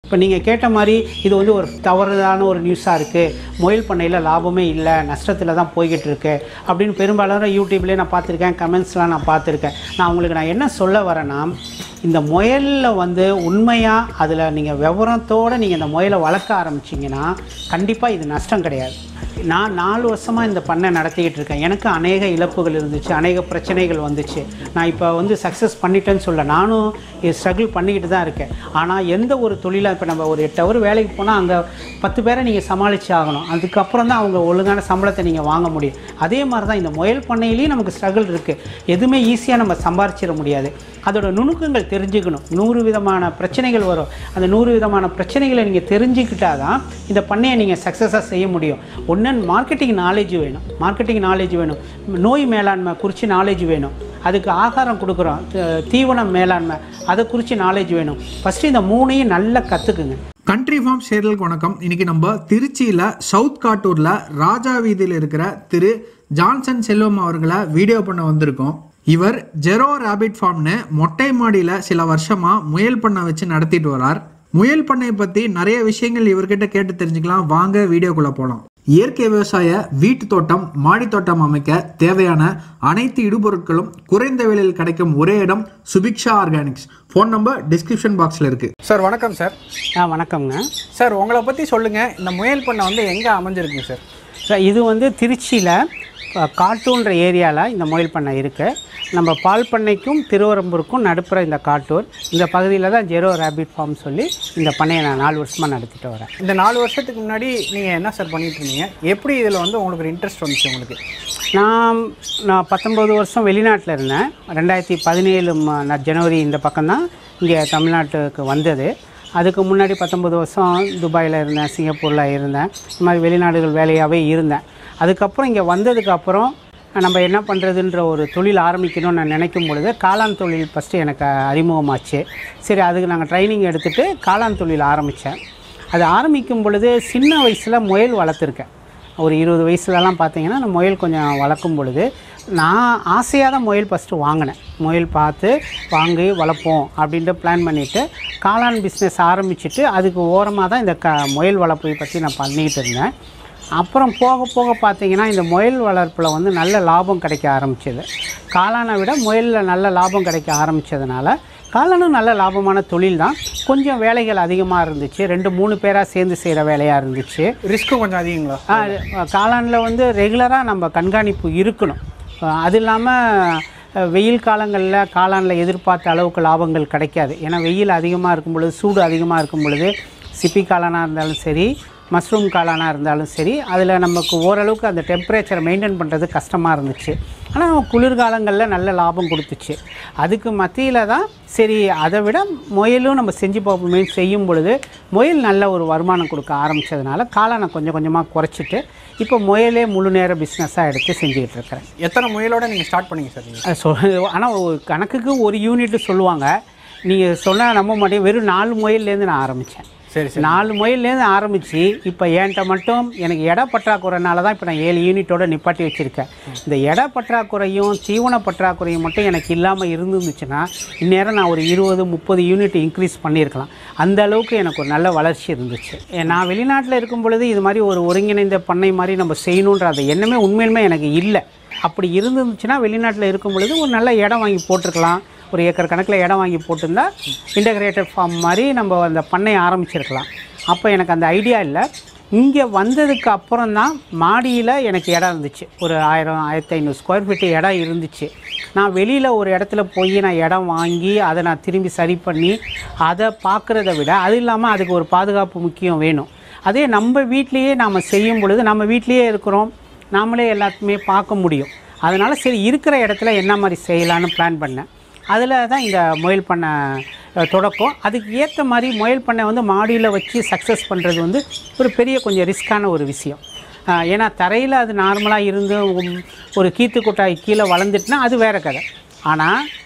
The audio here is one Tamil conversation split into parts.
இப்போ நீங்கள் கேட்ட மாதிரி இது வந்து ஒரு தவறுதான ஒரு நியூஸாக இருக்குது முயல் பண்ணையில் லாபமே இல்லை நஷ்டத்தில் தான் போய்கிட்டு இருக்கு அப்படின்னு பெரும்பாலான யூடியூப்லேயே நான் பார்த்துருக்கேன் கமெண்ட்ஸ்லாம் நான் பார்த்துருக்கேன் நான் உங்களுக்கு நான் என்ன சொல்ல வரேன்னா இந்த முயலில் வந்து உண்மையாக அதில் நீங்கள் விவரத்தோடு நீங்கள் இந்த முயலை வளர்க்க ஆரம்பிச்சிங்கன்னா கண்டிப்பாக இது நஷ்டம் கிடையாது நான் நாலு வருஷமாக இந்த பண்ணை நடத்திக்கிட்டு இருக்கேன் எனக்கு அநேக இழப்புகள் இருந்துச்சு அநேக பிரச்சனைகள் வந்துச்சு நான் இப்போ வந்து சக்ஸஸ் பண்ணிட்டேன்னு சொல்ல நானும் இது ஸ்ட்ரகிள் பண்ணிக்கிட்டு தான் இருக்கேன் ஆனால் எந்த ஒரு தொழிலாக இப்போ நம்ம ஒரு எட்டு ஹவர் வேலைக்கு போனால் அங்கே பத்து பேரை நீங்கள் சமாளித்து ஆகணும் அதுக்கப்புறம் தான் அவங்க ஒழுங்கான சம்பளத்தை நீங்கள் வாங்க முடியும் அதே மாதிரி தான் இந்த முயல் பண்ணையிலையும் நமக்கு ஸ்ட்ரகிள் இருக்குது எதுவுமே ஈஸியாக நம்ம சம்பாரிச்சிட முடியாது அதோட நுணுக்கங்கள் தெரிஞ்சுக்கணும் நூறு விதமான பிரச்சனைகள் வரும் அந்த நூறு விதமான பிரச்சனைகளை நீங்கள் தெரிஞ்சுக்கிட்டா தான் இந்த பண்ணையை நீங்கள் சக்ஸஸாக செய்ய முடியும் ஒன்று மார்க்கெட்டிங் நாலேஜ் வேணும் மார்க்கெட்டிங் நாலேஜ் வேணும் நோய் மேலாண்மை குறித்து நாலேஜ் வேணும் அதுக்கு ஆகாரம் கொடுக்குறோம் த- தீவனம் மேலாண்மை அதை குறித்து நாலேஜ் வேணும் ஃபஸ்ட்டு இந்த மூணையும் நல்லா கற்றுக்குங்க கண்ட்ரி ஃபார்ம் சேரலுக்கு வணக்கம் இன்னைக்கு நம்ம திருச்சியில் சவுத் காட்டூரில் ராஜா வீதியில் இருக்கிற திரு ஜான்சன் செல்வம் அவர்களை வீடியோ பண்ண வந்திருக்கோம் இவர் ஜெரோ ரேபிட் ஃபார்ம்னு மொட்டை மாடியில் சில வருஷமாக முயல் பண்ணை வச்சு நடத்திட்டு வரார் முயல் பண்ணை பற்றி நிறைய விஷயங்கள் இவர்கிட்ட கேட்டு தெரிஞ்சுக்கலாம் வாங்க வீடியோக்குள்ளே போகலாம் இயற்கை விவசாய வீட்டு தோட்டம் மாடி தோட்டம் அமைக்க தேவையான அனைத்து இடுபொருட்களும் குறைந்த விலையில் கிடைக்கும் ஒரே இடம் Subiksha organics phone number description பாக்ஸில் இருக்குது சார் வணக்கம் சார் ஆ வணக்கம்ங்க சார் உங்களை பற்றி சொல்லுங்கள் இந்த முயல் பண்ணை வந்து எங்கே அமைஞ்சிருக்குங்க சார் சார் இது வந்து திருச்சியில் காட்டூன்ற ஏரியாவில் இந்த முயல் பண்ணை இருக்குது நம்ம பால் பண்ணைக்கும் திருவரம்பூருக்கும் நடுப்புற இந்த காட்டூர் இந்த பகுதியில் தான் ஜெரோ ரேபிட் ஃபார்ம் சொல்லி இந்த பண்ணையை நான் நாலு வருஷமாக நடத்திட்டு வரேன் இந்த நாலு வருஷத்துக்கு முன்னாடி நீங்கள் என்ன சார் பண்ணிட்டு இருந்தீங்க எப்படி இதில் வந்து உங்களுக்கு ஒரு இன்ட்ரெஸ்ட் வந்துச்சு உங்களுக்கு நான் நான் பத்தொம்பது வருஷம் வெளிநாட்டில் இருந்தேன் ரெண்டாயிரத்தி பதினேழு ம- நான் ஜனவரி இந்த பக்கம்தான் இங்கே தமிழ்நாட்டுக்கு வந்தது அதுக்கு முன்னாடி பத்தொம்பது வருஷம் துபாயில் இருந்தேன் சிங்கப்பூரில் இருந்தேன் இந்த மாதிரி வெளிநாடுகள் வேலையாகவே இருந்தேன் அதுக்கப்புறம் இங்கே வந்ததுக்கப்புறம் நம்ம என்ன பண்ணுறதுன்ற ஒரு தொழில் ஆரம்பிக்கணும்னு நான் நினைக்கும் பொழுது காளான் தொழில் ஃபஸ்ட்டு எனக்கு அறிமுகமாச்சு சரி அதுக்கு நாங்கள் ட்ரைனிங் எடுத்துகிட்டு காளான் தொழில் ஆரம்பித்தேன் அது ஆரம்பிக்கும் பொழுது சின்ன வயசில் முயல் வளர்த்துருக்கேன் ஒரு இருபது வயசுலலாம் பார்த்தீங்கன்னா அந்த முயல் கொஞ்சம் வளர்க்கும் பொழுது நான் ஆசையாக தான் முயல் ஃபஸ்ட்டு வாங்கினேன் முயல் பார்த்து வாங்கி வளர்ப்போம் அப்படின்ட்டு பிளான் பண்ணிவிட்டு காளான் பிஸ்னஸ் ஆரம்பிச்சுட்டு அதுக்கு ஓரமாக தான் இந்த க முயல் வளர்ப்பை பற்றி நான் பண்ணிக்கிட்டு இருந்தேன் அப்புறம் போக போக பார்த்தீங்கன்னா இந்த முயல் வளர்ப்பில் வந்து நல்ல லாபம் கிடைக்க ஆரம்பிச்சது காளானை விட முயலில் நல்ல லாபம் கிடைக்க ஆரம்பித்ததுனால காளானும் நல்ல லாபமான தொழில் தான் கொஞ்சம் வேலைகள் அதிகமாக இருந்துச்சு ரெண்டு மூணு பேராக சேர்ந்து செய்கிற வேலையாக இருந்துச்சு ரிஸ்க்கும் கொஞ்சம் அதிகங்களா ஆ, காளானில் வந்து ரெகுலராக நம்ம கண்காணிப்பு இருக்கணும் ஆ, அது இல்லாமல் வெயில் காலங்களில் காளானில் எதிர்பார்த்த அளவுக்கு லாபங்கள் கிடைக்காது ஏன்னா வெயில் அதிகமாக இருக்கும் பொழுது சூடு அதிகமாக இருக்கும் பொழுது சிப்பி காளானாக இருந்தாலும் சரி மஷ்ரூம் காளானாக இருந்தாலும் சரி அதில் நமக்கு ஓரளவுக்கு அந்த டெம்பரேச்சரை மெயின்டைன் பண்ணுறது கஷ்டமாக இருந்துச்சு ஆனால் குளிர்காலங்களில் நல்ல லாபம் கொடுத்துச்சு அதுக்கு மத்தியில் தான் சரி அதை விட முயலும் நம்ம செஞ்சு பார்ப்போமே செய்யும் பொழுது முயல் நல்ல ஒரு வருமானம் கொடுக்க ஆரம்பித்ததுனால காளானை கொஞ்சம் கொஞ்சமாக குறைச்சிட்டு இப்போ முயலே முழு நேர பிஸ்னஸாக எடுத்து செஞ்சுக்கிட்டு இருக்கிறேன் எத்தனை முயலோட நீங்கள் ஸ்டார்ட் பண்ணீங்க சார் நீங்கள் அது சொல் ஆனால் ஒரு கணக்குக்கு ஒரு யூனிட் சொல்லுவாங்க நீங்கள் சொன்னால் நம்ப மாட்டேன் வெறும் நாலு முயல்லேருந்து நான் ஆரம்பித்தேன் சரி சரி நாலு முயல்லேருந்து ஆரம்பித்து இப்போ என்கிட்ட மட்டும் எனக்கு இட பற்றாக்குறைனால தான் இப்போ நான் ஏழு யூனிட்டோட நிப்பாட்டி வச்சுருக்கேன் இந்த இட பற்றாக்குறையும் தீவன பற்றாக்குறையும் மட்டும் எனக்கு இல்லாமல் இருந்துச்சுன்னா இந்நேரம் நான் ஒரு இருபது முப்பது யூனிட் இன்க்ரீஸ் பண்ணியிருக்கலாம் அந்த அளவுக்கு எனக்கு ஒரு நல்ல வளர்ச்சி இருந்துச்சு ஏ, நான் வெளிநாட்டில் இருக்கும் பொழுது இது மாதிரி ஒரு ஒருங்கிணைந்த பண்ணை மாதிரி நம்ம செய்யணுன்ற அந்த எண்ணமே உண்மையிலுமே எனக்கு இல்லை அப்படி இருந்துச்சுன்னா வெளிநாட்டில் இருக்கும் பொழுது ஒரு நல்ல இடம் வாங்கி போட்டிருக்கலாம் ஒரு ஏக்கர் கணக்கில் இடம் வாங்கி போட்டிருந்தா இன்டகிரேட்டட் ஃபார்ம் மாதிரி நம்ம அந்த பண்ணையை ஆரம்பிச்சிருக்கலாம் அப்போ எனக்கு அந்த ஐடியா இல்லை இங்கே வந்ததுக்கு அப்புறம் தான் மாடியில் எனக்கு இடம் இருந்துச்சு ஒரு ஆயிரம் ஆயிரத்தி ஐநூறு ஸ்கொயர் ஃபீட்டு இடம் இருந்துச்சு நான் வெளியில் ஒரு இடத்துல போய் நான் இடம் வாங்கி அதை நான் திரும்பி சரி பண்ணி அதை பார்க்குறத விட அது இல்லாமல் அதுக்கு ஒரு பாதுகாப்பு முக்கியம் வேணும் அதே நம்ம வீட்லேயே நாம் செய்யும் பொழுது நம்ம வீட்லேயே இருக்கிறோம் நாமளே எல்லாத்தையுமே பார்க்க முடியும் அதனால் சரி இருக்கிற இடத்துல என்ன மாதிரி செய்யலான்னு பிளான் பண்ணேன் அதில் தான் இந்த முயல் பண்ண அஹ், தொடக்கம் அதுக்கு ஏற்ற மாதிரி முயல் பண்ணை வந்து மாடியில் வச்சு சக்ஸஸ் பண்ணுறது வந்து ஒரு பெரிய கொஞ்சம் ரிஸ்க்கான ஒரு விஷயம் அஹ், ஏன்னா தரையில் அது நார்மலாக இருந்து உம், ஒரு கீத்து கொட்டாய் கீழே வளர்ந்துட்டுனா அது வேறு கதை ஆனால்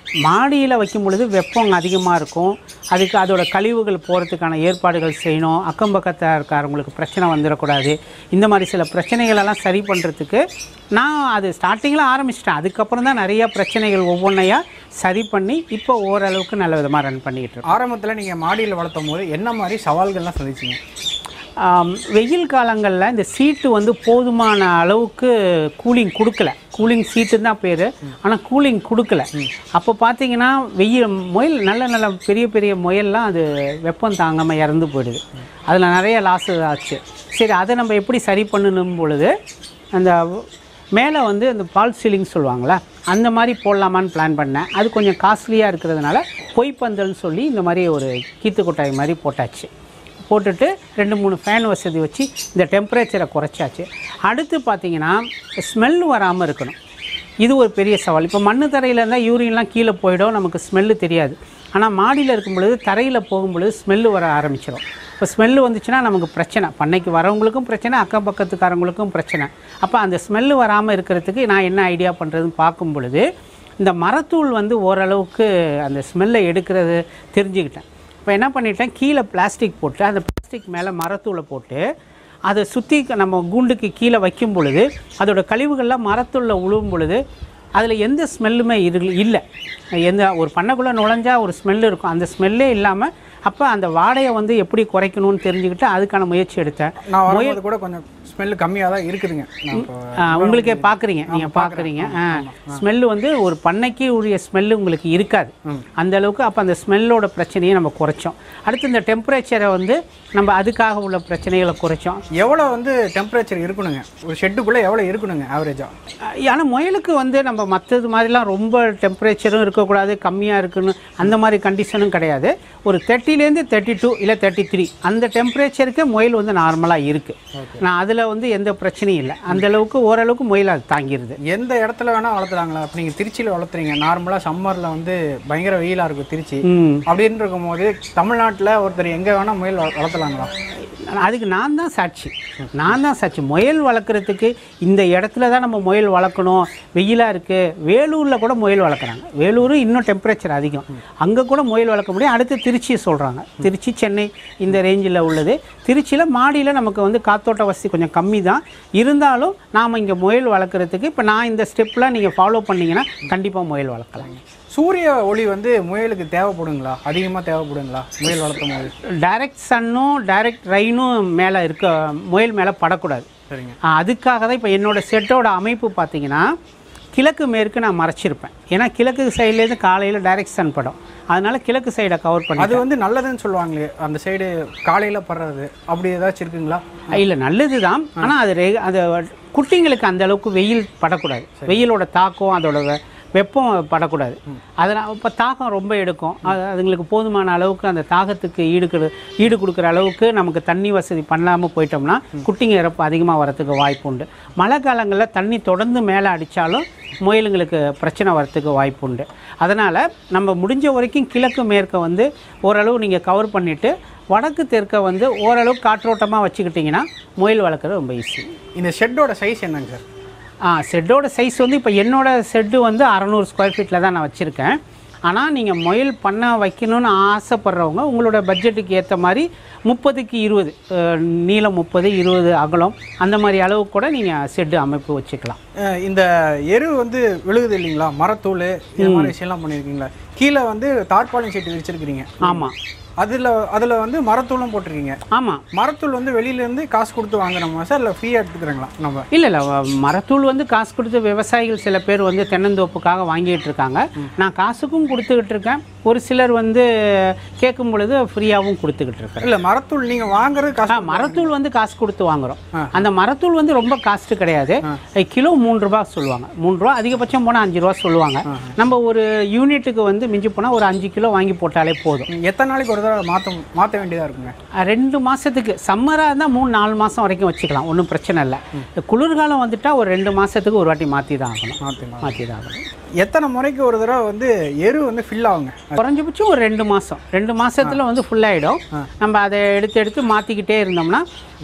மாடியில் வைக்கும் பொழுது வெப்பம் அதிகமாக இருக்கும் அதுக்கு அதோட கழிவுகள் போகிறதுக்கான ஏற்பாடுகள் செய்யணும் அக்கம் பக்கத்தில் இருக்கிறவங்களுக்கு பிரச்சனை வந்துடக்கூடாது இந்த மாதிரி சில பிரச்சனைகளெல்லாம் சரி பண்ணுறதுக்கு நான் அது ஸ்டார்டிங்கில் ஆரம்பிச்சிட்டேன் அதுக்கப்புறம் தான் நிறைய பிரச்சனைகள் ஒவ்வொன்றையா சரி பண்ணி இப்போ ஓரளவுக்கு நல்ல விதமாக ரன் பண்ணிக்கிட்டு இருக்கோம் ஆரம்பத்தில் நீங்கள் மாடியில் வளர்த்தும் போது என்ன மாதிரி சவால்கள்லாம் சந்திச்சிங்க ஆம், வெயில் காலங்களில் இந்த சீட்டு வந்து போதுமான அளவுக்கு கூலிங் கொடுக்கல கூலிங் சீட்டு தான் பேர் ஆனால் கூலிங் கொடுக்கல அப்போ பார்த்தீங்கன்னா வெயில் முயல் நல்ல நல்ல பெரிய பெரிய முயல்லாம் அது வெப்பம் தாங்காமல் இறந்து போயிடுது அதில் நிறைய லாஸ் ஆச்சு சரி அதை நம்ம எப்படி சரி பண்ணணும் பொழுது அந்த மேலே வந்து அந்த பால் சீலிங் சொல்லுவாங்களே அந்த மாதிரி போடலாமான்னு பிளான் பண்ணேன் அது கொஞ்சம் காஸ்ட்லியாக இருக்கிறதுனால பொய்ப்பந்தல்னு சொல்லி இந்த மாதிரி ஒரு கீத்து கொட்டாய் மாதிரி போட்டாச்சு போட்டுட்டு ரெண்டு மூணு ஃபேன் வசதி வச்சு இந்த டெம்பரேச்சரை குறைச்சாச்சு அடுத்து பார்த்தீங்கன்னா ஸ்மெல் வராமல் இருக்கணும் இது ஒரு பெரிய சவால் இப்போ மண்ணு தரையில் இருந்தால் யூரின்லாம் கீழே போயிடும் நமக்கு ஸ்மெல்லு தெரியாது ஆனால் மாடியில் இருக்கும் பொழுது தரையில் போகும் பொழுது ஸ்மெல்லு வர ஆரம்பிச்சிடும் இப்போ ஸ்மெல்லு வந்துச்சுன்னா நமக்கு பிரச்சனை பண்ணைக்கு வரவங்களுக்கும் பிரச்சனை அக்கம் பக்கத்துக்காரங்களுக்கும் பிரச்சனை அப்போ அந்த ஸ்மெல்லு வராமல் இருக்கிறதுக்கு நான் என்ன ஐடியா பண்ணுறதுன்னு பார்க்கும் பொழுது இந்த மரத்தூள் வந்து ஓரளவுக்கு அந்த ஸ்மெல்லை எடுக்கிறது தெரிஞ்சுக்கிட்டேன் இப்போ என்ன பண்ணிட்டேன் கீழே பிளாஸ்டிக் போட்டு அந்த பிளாஸ்டிக் மேலே மரத்தூளை போட்டு அதை சுற்றி நம்ம கூண்டுக்கு கீழே வைக்கும் பொழுது அதோட கழிவுகள்லாம் மரத்தூளில் உழுவும் பொழுது அதில் எந்த ஸ்மெல்லுமே இரு இல்லை எந்த ஒரு பண்ணைக்குள்ளே நுழைஞ்சா ஒரு ஸ்மெல் இருக்கும் அந்த ஸ்மெல்லே இல்லாமல் அப்போ அந்த வாடையை வந்து எப்படி குறைக்கணும்னு தெரிஞ்சுக்கிட்டு அதுக்கான முயற்சி எடுத்தேன் நான் வரும்போது கூட கொஞ்சம் ஸ்மெல் கம்மியாக தான் இருக்குதுங்க நான் இப்போ ஆ, உங்களுக்கே பார்க்குறீங்க நீங்கள் பார்க்குறீங்க ஸ்மெல்லு வந்து ஒரு பண்ணைக்கு உரிய ஸ்மெல்லு உங்களுக்கு இருக்காது அந்த அளவுக்கு அப்போ அந்த ஸ்மெல்லோட பிரச்சனையை நம்ம குறைச்சோம் அடுத்து இந்த டெம்பரேச்சரை வந்து நம்ம அதுக்காக உள்ள பிரச்சனைகளை குறைச்சோம் எவ்வளோ வந்து டெம்பரேச்சர் இருக்கணுங்க ஒரு ஷெட்டுக்குள்ளே எவ்வளோ இருக்கணுங்க ஆவரேஜாக ஆனால் முயலுக்கு வந்து நம்ம மற்றது மாதிரிலாம் ரொம்ப டெம்பரேச்சரும் இருக்கக்கூடாது கம்மியாக இருக்குன்னு அந்த மாதிரி கண்டிஷனும் கிடையாது ஒரு தேர்ட்டிலேருந்து தேர்ட்டி டூ இல்லை தேர்ட்டி த்ரீ அந்த டெம்பரேச்சருக்கு முயல் வந்து நார்மலாக இருக்குது நான் அதில் வந்து எந்த பிரச்சனையும் இல்லை அந்த அளவுக்கு ஓரளவுக்கு முயல் அது தாங்கிடுது எந்த இடத்துல வேணால் வளர்த்துறாங்களா இப்போ நீங்கள் திருச்சியில் வளர்த்துறீங்க நார்மலாக சம்மரில் வந்து பயங்கர வெயிலாக இருக்கும் திருச்சி ம் அப்படின்னு இருக்கும்போது தமிழ்நாட்டில் ஒருத்தர் எங்கே வேணால் முயல் வள- வளர்த்தலாங்களா அதுக்கு நான் தான் சாட்சி நான் தான் சாட்சி முயல் வளர்க்குறதுக்கு இந்த இடத்துல தான் நம்ம முயல் வளர்க்கணும் வெயிலாக இருக்குது வேலூரில் கூட முயல் வளர்க்குறாங்க வேலூர் இன்னும் டெம்பரேச்சர் அதிகம் அங்கே கூட முயல் வளர்க்க முடியும் அடுத்து திருச்சி சொல்கிறாங்க திருச்சி சென்னை இந்த ரேஞ்சில் உள்ளது திருச்சியில் மாடியில் நமக்கு வந்து காத்தோட்ட வசதி கொஞ்சம் கம்மி தான் இருந்தாலும் நாம் இங்கே முயல் வளர்க்குறதுக்கு இப்போ நான் இந்த ஸ்டெப்லாம் நீங்கள் ஃபாலோ பண்ணீங்கன்னா கண்டிப்பாக முயல் வளர்க்கலாம் சூரிய ஒளி வந்து முயலுக்கு தேவைப்படுங்களா அதிகமாக தேவைப்படுங்களா முயல் வளர்த்தும் போது டைரக்ட் சன்னும் டைரக்ட் ரெயினும் மேலே இருக்க முயல் மேலே படக்கூடாது சரிங்க ஆ, அதுக்காக தான் இப்போ என்னோட செட்டோட அமைப்பு பார்த்தீங்கன்னா கிழக்கு மேற்கு நான் மறைச்சிருப்பேன் ஏன்னா கிழக்கு சைட்லேருந்து காலையில் டைரக்ட் சன் படம் அதனால கிழக்கு சைடை கவர் பண்ணி அது வந்து நல்லதுன்னு சொல்லுவாங்களே அந்த சைடு காலையில் படுறது அப்படி ஏதாச்சும் இருக்குங்களா இல்லை நல்லது தான் ஆனால் அது ரெ அது குட்டிங்களுக்கு அந்த அளவுக்கு வெயில் படக்கூடாது வெயிலோட தாக்கம் அதோட வெ- வெப்பம் படக்கூடாது அதனால் இப்போ தாக்கம் ரொம்ப எடுக்கும் அது அதுங்களுக்கு போதுமான அளவுக்கு அந்த தாகத்துக்கு ஈடு கொடு ஈடு கொடுக்குற அளவுக்கு நமக்கு தண்ணி வசதி பண்ணாமல் போயிட்டோம்னா குட்டிங்க இறப்பு அதிகமாக வரத்துக்கு வாய்ப்பு உண்டு மழை காலங்களில் தண்ணி தொடர்ந்து மேலே அடித்தாலும் முயலுங்களுக்கு பிரச்சனை வரத்துக்கு வாய்ப்பு உண்டு அதனால் நம்ம முடிஞ்ச வரைக்கும் கிழக்கு மேற்க வந்து ஓரளவு நீங்கள் கவர் பண்ணிவிட்டு வடக்கு தெற்க வந்து ஓரளவு காற்றோட்டமாக வச்சுக்கிட்டிங்கன்னா முயல் வளர்க்குறது ரொம்ப ஈஸி இந்த ஷெட்டோட சைஸ் என்னங்க சார் ஆ செட்டோட சைஸ் வந்து இப்போ என்னோட செட்டு வந்து அறநூறு ஸ்கொயர் ஃபீட்டில் தான் நான் வச்சுருக்கேன் ஆனால் நீங்கள் முயல் பண்ண வைக்கணும்னு ஆசைப்படுறவங்க உங்களோட பட்ஜெட்டுக்கு ஏற்ற மாதிரி முப்பதுக்கு இருபது அஹ், நீளம் முப்பது இருபது அகலம் அந்த மாதிரி அளவுக்கு கூட நீங்கள் செட்டு அமைப்பு வச்சுக்கலாம் அஹ் இந்த எரு வந்து விழுகுது இல்லைங்களா மரத்தூள் இந்த மாதிரி விஷயம்லாம் பண்ணியிருக்கீங்களா கீழே வந்து தார்பாலின் சீட்டு விரிச்சிருக்கிறீங்க ஆமாம் அதில் அதில் வந்து மரத்தூளும் போட்டிருக்கீங்க ஆமாம் மரத்தூள் வந்து வெளியிலேருந்து காசு கொடுத்து வாங்குறோமா சார் இல்லை ஃப்ரீயாக எடுத்துக்கிறீங்களா நம்ம இல்லை இல்லை மரத்தூள் வந்து காசு கொடுத்து விவசாயிகள் சில பேர் வந்து தென்னந்தோப்புக்காக வாங்கிட்டு இருக்காங்க நான் காசுக்கும் கொடுத்துக்கிட்டு இருக்கேன் ஒரு சிலர் வந்து கேட்கும் பொழுது ஃப்ரீயாகவும் கொடுத்துக்கிட்டு இருக்கிறேன் இல்லை மரத்தூள் நீங்கள் வாங்குறது காசு ஆ மரத்தூள் வந்து காசு கொடுத்து வாங்குறோம் அந்த மரத்தூள் வந்து ரொம்ப காஸ்ட் கிடையாது கிலோ மூணு ரூபா சொல்லுவாங்க மூணு ரூபா அதிகபட்சம் போனால் அஞ்சு ரூபா சொல்லுவாங்க நம்ம ஒரு யூனிட்டுக்கு வந்து மிஞ்சி போனால் ஒரு அஞ்சு கிலோ வாங்கி போட்டாலே போதும் எத்தனை நாளைக்கு ஒரு தடவை மாற்ற மாற்ற வேண்டியதாக இருக்குங்க அஹ் ரெண்டு மாதத்துக்கு சம்மராக இருந்தால் மூணு நாலு மாதம் வரைக்கும் வச்சுக்கலாம் ஒன்றும் பிரச்சனை இல்லை குளிர்காலம் வந்துட்டா ஒரு ரெண்டு மாதத்துக்கு ஒரு வாட்டி மாற்றி தான் ஆகணும் மாற்றிடலாம் மாற்றி தான் ஆகணும் எத்தனை முறைக்கு ஒரு தடவை வந்து எரு வந்து ஃபில் ஆகுங்க குறைஞ்சபட்சம் ஒரு ரெண்டு மாதம் ரெண்டு மாசத்துல வந்து ஃபுல்லாகிடும் நம்ம அதை எடுத்து எடுத்து மாற்றிக்கிட்டே இருந்தோம்னா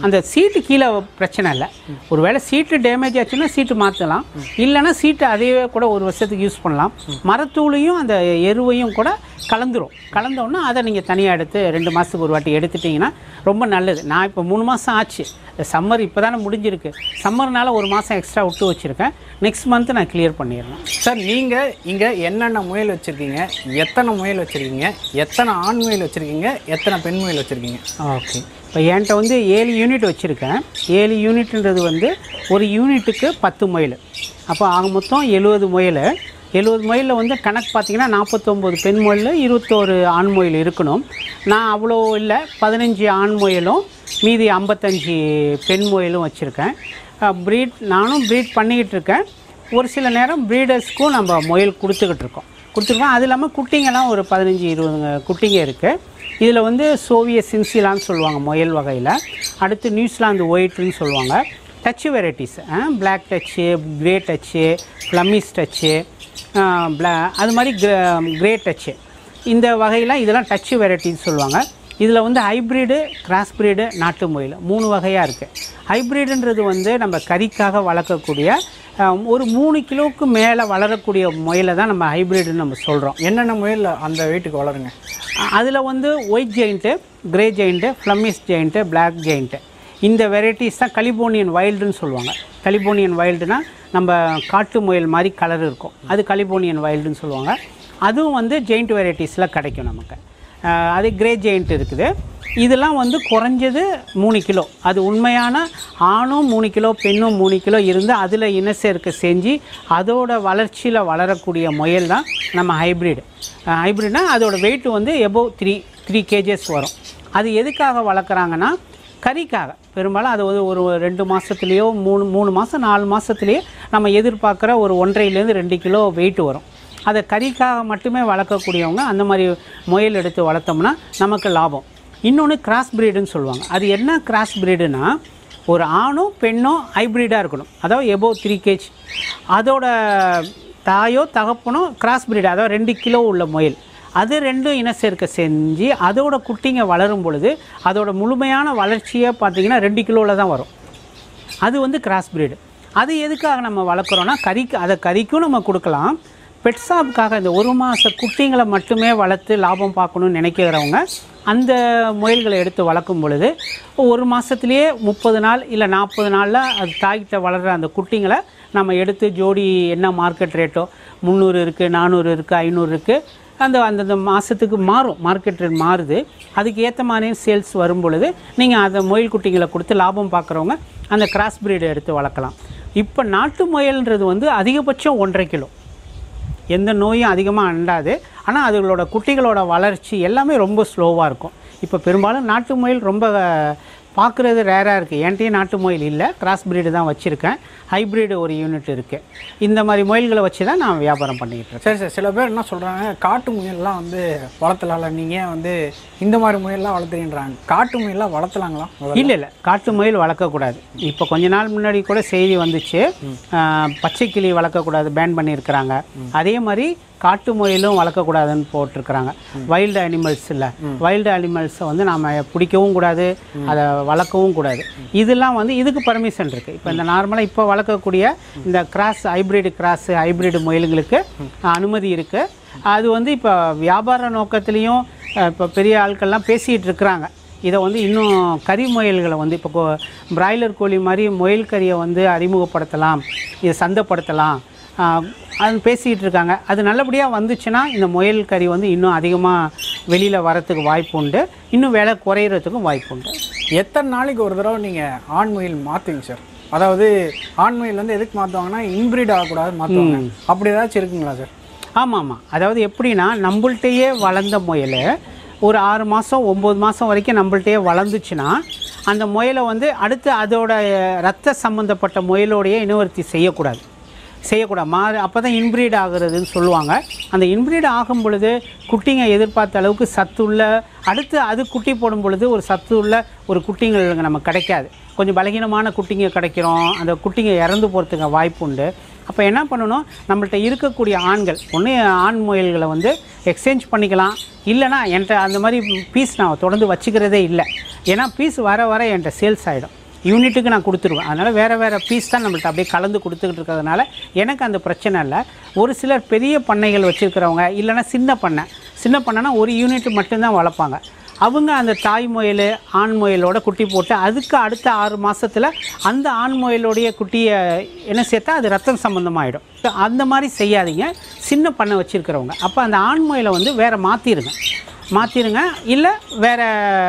அந்த சீட்டு கீழே பிரச்சனை இல்லை ஒருவேளை சீட்டு டேமேஜ் ஆச்சுன்னா சீட்டு மாற்றலாம் இல்லைன்னா சீட்டு அதையே கூட ஒரு வருஷத்துக்கு யூஸ் பண்ணலாம் மரத்தூளையும் அந்த எருவையும் கூட கலந்துரும் கலந்தோன்னா அதை நீங்கள் தனியாக எடுத்து ரெண்டு மாதத்துக்கு ஒரு வாட்டி எடுத்துட்டிங்கன்னா ரொம்ப நல்லது நான் இப்போ மூணு மாதம் ஆச்சு சம்மர் இப்போ தானே முடிஞ்சிருக்கு சம்மர்னால ஒரு மாதம் எக்ஸ்ட்ரா விட்டு வச்சுருக்கேன் நெக்ஸ்ட் மந்த் நான் கிளியர் பண்ணிடுறேன் சார் நீங்கள் இங்கே என்னென்ன முயல் வச்சுருக்கீங்க எத்தனை முயல் வச்சுருக்கீங்க எத்தனை ஆண் முயல் வச்சுருக்கீங்க எத்தனை பெண் முயல் வச்சுருக்கீங்க ஓகே இப்போ என்கிட்ட வந்து ஏழு யூனிட் வச்சுருக்கேன் ஏழு யூனிட்ன்றது வந்து ஒரு யூனிட்டுக்கு பத்து முயல் அப்போ ஆக மொத்தம் எழுபது முயல் எழுபது முயலில் வந்து கணக்கு பார்த்தீங்கன்னா நாற்பத்தொம்போது பெண் முயல் இருபத்தோரு ஆண் முயல் இருக்கணும் நான் அவ்வளோ இல்லை பதினஞ்சு ஆண் முயலும் மீதி ஐம்பத்தஞ்சு பெண் முயலும் வச்சுருக்கேன் ப்ரீட் நானும் ப்ரீட் பண்ணிக்கிட்டு இருக்கேன் ஒரு சில நேரம் ப்ரீடர்ஸ்க்கும் நம்ம முயல் கொடுத்துக்கிட்டு இருக்கோம் கொடுத்துருக்கோம் அது இல்லாமல் குட்டிங்கெல்லாம் ஒரு பதினஞ்சு இருபது குட்டிங்க இருக்குது இதில் வந்து சோவிய சின்சிலான்னு சொல்லுவாங்க முயல் வகையில் அடுத்து நியூசிலாந்து ஒயிட்னு சொல்லுவாங்க Dutch varieties black Dutch grey Dutch Flemish Dutch பிளா அது மாதிரி கிரே டச்சு இந்த வகையில் இதெல்லாம் டச்சு வெரைட்டின்னு சொல்லுவாங்க இதில் வந்து ஹைப்ரிடு கிராஸ் பிரீடு நாட்டு முயல் மூணு வகையாக இருக்குது ஹைப்ரிடுன்றது வந்து நம்ம கறிக்காக வளர்க்கக்கூடிய அஹ், ஒரு மூணு கிலோவுக்கு மேலே வளரக்கூடிய முயலை தான் நம்ம ஹைப்ரிடுன்னு நம்ம சொல்கிறோம் என்னென்ன முயல் அந்த வெயிட்டுக்கு வளருங்க அதில் வந்து white giant grey giant Flemish giant black giant இந்த வெரைட்டிஸ் தான் கலிபோனியன் வைல்டுன்னு சொல்லுவாங்க கலிபோனியன் வைல்டுனா நம்ம காட்டு முயல் மாதிரி கலர் இருக்கும் அது கலிபோனியன் வைல்டுன்னு சொல்லுவாங்க அதுவும் வந்து ஜெயிண்ட் வெரைட்டிஸில் கிடைக்கும் நமக்கு அஹ் அது கிரே ஜெயிண்ட் இருக்குது இதெல்லாம் வந்து குறைஞ்சது மூணு கிலோ அது உண்மையான ஆணும் மூணு கிலோ பெண்ணும் மூணு கிலோ இருந்து அதில் இனச்சேர்க்கை செஞ்சு அதோட வளர்ச்சியில் வளரக்கூடிய முயல் தான் நம்ம ஹைப்ரிட் ஹைப்ரிட்னா அதோட வெயிட் வந்து எபோவ் த்ரீ த்ரீ கேஜஸ் வரும் அது எதுக்காக வளர்க்குறாங்கன்னா கறிக்காக பெரும்பாலும் அது வந்து ஒரு ரெண்டு மாதத்துலேயோ மூணு மூணு மாதம் நாலு மாதத்துலேயே நம்ம எதிர்பார்க்குற ஒரு ஒன்றரைலேருந்து ரெண்டு கிலோ வெயிட் வரும் அதை கறிக்காக மட்டுமே வளர்க்கக்கூடியவங்க அந்த மாதிரி முயல் எடுத்து வளர்த்தோம்னா நமக்கு லாபம் இன்னொன்று கிராஸ் பிரீடுன்னு சொல்லுவாங்க அது என்ன கிராஸ் பிரீடுனா ஒரு ஆணும் பெண்ணும் ஹைப்ரிடாக இருக்கணும் அதாவது எபோவ் த்ரீ கேஜ் அதோட தாயோ தகப்பனோ கிராஸ் பிரீடு அதாவது ரெண்டு கிலோ உள்ள முயல் அது ரெண்டும் இனச்சேர்க்கை செஞ்சு அதோட குட்டிங்க வளரும் பொழுது அதோட முழுமையான வளர்ச்சியை பார்த்தீங்கன்னா ரெண்டு கிலோவில் தான் வரும் அது வந்து கிராஸ் பிரீடு அது எதுக்காக நம்ம வளர்க்குறோன்னா கறிக்கு அதை கறிக்கும் நம்ம கொடுக்கலாம் பெட்ஸாப்புக்காக இந்த ஒரு மாத குட்டிங்களை மட்டுமே வளர்த்து லாபம் பார்க்கணும்னு நினைக்கிறவங்க அந்த முயல்களை எடுத்து வளர்க்கும் பொழுது ஒரு மாதத்துலேயே முப்பது நாள் இல்லை நாற்பது நாளில் அது தாய்கிட்ட வளர்கிற அந்த குட்டிங்களை நம்ம எடுத்து ஜோடி என்ன மார்க்கெட் ரேட்டோ முந்நூறு இருக்குது நானூறு இருக்குது ஐநூறு இருக்குது அந்த அந்தந்த மாதத்துக்கு மாறும் மார்க்கெட் ரேட் மாறுது அதுக்கு ஏற்ற மாதிரி சேல்ஸ் வரும் பொழுது நீங்கள் அந்த முயல் குட்டிங்களை கொடுத்து லாபம் பார்க்குறவங்க அந்த கிராஸ் பிரீடு எடுத்து வளர்க்கலாம் இப்போ நாட்டு முயல்ன்றது வந்து அதிகபட்சம் ஒன்றரை கிலோ எந்த நோயும் அதிகமாக அண்டாது ஆனால் அதுகளோட குட்டிகளோட வளர்ச்சி எல்லாமே ரொம்ப ஸ்லோவாக இருக்கும் இப்போ பெரும்பாலும் நாட்டு முயல் ரொம்ப பார்க்குறது ரேராக இருக்குது என்கிட்டயும் நாட்டு முயல் இல்லை கிராஸ் பிரீடு தான் வச்சுருக்கேன் ஹைப்ரிடு ஒரு யூனிட் இருக்குது இந்த மாதிரி முயல்களை வச்சு தான் நான் வியாபாரம் பண்ணிகிட்டு இருக்கேன் சரி சார் சில பேர் என்ன சொல்கிறாங்க காட்டு முயல்லாம் வந்து வளர்த்தலாம்ல நீங்கள் வந்து இந்த மாதிரி முயல்லாம் வளர்த்துறீன்றாங்க காட்டு முயல்லாம் வளர்த்தலாங்களா முதல்ல? இல்லை இல்லை காட்டு முயல் வளர்க்கக்கூடாது இப்போ கொஞ்ச நாள் முன்னாடி கூட செய்தி வந்துச்சு ஆஹ், பச்சை கிளி வளர்க்கக்கூடாது பேன் பண்ணியிருக்கிறாங்க அதே மாதிரி காட்டு முயலும் வளர்க்கக்கூடாதுன்னு போட்டிருக்கிறாங்க வைல்டு அனிமல்ஸ் இல்லை வைல்டு அனிமல்ஸை வந்து நாம் பிடிக்கவும் கூடாது அதை வளர்க்கவும் கூடாது இதெல்லாம் வந்து இதுக்கு பர்மிஷன் இருக்குது இப்போ இந்த நார்மலாக இப்போ வளர்க்கக்கூடிய இந்த கிராஸ் ஹைப்ரிட் கிராஸ் ஹைப்ரிட் முயலுங்களுக்கு அனுமதி இருக்குது அது வந்து இப்போ வியாபார நோக்கத்துலேயும் இப்போ பெரிய ஆட்கள்லாம் பேசிகிட்டு இருக்கிறாங்க இதை வந்து இன்னும் கறி முயல்களை வந்து இப்போ கோ பிராய்லர் கோழி மாதிரி முயல் கறியை வந்து அறிமுகப்படுத்தலாம் இதை சந்தைப்படுத்தலாம் ஆஹ், அது பேசிக்கிட்டு இருக்காங்க அது நல்லபடியாக வந்துச்சுன்னா இந்த முயல் கறி வந்து இன்னும் அதிகமாக வெளியில் வரத்துக்கு வாய்ப்பு உண்டு இன்னும் விலை குறையிறதுக்கும் வாய்ப்பு உண்டு எத்தனை நாளைக்கு ஒரு தடவை நீங்கள் ஆண் முயல் மாற்றுவீங்க சார் அதாவது ஆண் முயல் வந்து எதுக்கு மாற்றுவாங்கன்னா இன்பிரீட் ஆகக்கூடாது மாற்றுவாங்க அப்படி ஏதாச்சும் இருக்குங்களா சார் ஆமாம் ஆமாம் அதாவது எப்படின்னா நம்மள்கிட்டயே வளர்ந்த முயல் ஒரு ஆறு மாதம் ஒம்பது மாதம் வரைக்கும் நம்மள்கிட்டயே வளர்ந்துச்சுன்னா அந்த முயலை வந்து அடுத்து அதோட ரத்த சம்மந்தப்பட்ட முயலோடையே இனவர்த்தி செய்யக்கூடாது செய்யக்கூடாது மாறு அப்போ தான் இன்பிரீட் ஆகுறதுன்னு சொல்லுவாங்க அந்த இன்பிரீட் ஆகும் பொழுது குட்டிங்க எதிர்பார்த்த அளவுக்கு சத்துள்ள அடுத்து அது குட்டி போடும் பொழுது ஒரு சத்து உள்ள ஒரு குட்டிங்களுக்கு நமக்கு கிடைக்காது கொஞ்சம் பலகீனமான குட்டிங்க கிடைக்கிறோம் அந்த குட்டிங்க இறந்து போகிறதுக்கு வாய்ப்பு உண்டு அப்போ என்ன பண்ணணும் நம்மள்ட்ட இருக்கக்கூடிய ஆண்கள் ஒன்று ஆண் முயல்களை வந்து எக்ஸ்சேஞ்ச் பண்ணிக்கலாம் இல்லைனா என்கிட்ட அந்த மாதிரி பீஸ் நான் தொடர்ந்து வச்சுக்கிறதே இல்லை ஏன்னா பீஸ் வர வர என்கிட்ட சேல்ஸ் ஆகிடும் யூனிட்டுக்கு நான் கொடுத்துருவேன் அதனால் வேறு வேறு பீஸ் தான் நம்மள்ட்ட அப்படியே கலந்து கொடுத்துக்கிட்டு இருக்கிறதுனால எனக்கு அந்த பிரச்சனை இல்லை ஒரு சிலர் பெரிய பண்ணைகள் வச்சுருக்கிறவங்க இல்லைன்னா சின்ன பண்ணை சின்ன பண்ணைனா ஒரு யூனிட் மட்டும்தான் வளர்ப்பாங்க அவங்க அந்த தாய் முயல் ஆண் முயலோட குட்டி போட்டு அதுக்கு அடுத்த ஆறு மாசத்துல அந்த ஆண் முயலோடைய குட்டியை என்ன சேர்த்தா அது ரத்தம் சம்மந்தமாகிடும் அந்த மாதிரி செய்யாதீங்க சின்ன பண்ணை வச்சுருக்கிறவங்க அப்போ அந்த ஆண் முயலை வந்து வேறு மாற்றிடுங்க மாற்றிடுங்க இல்லை வேறு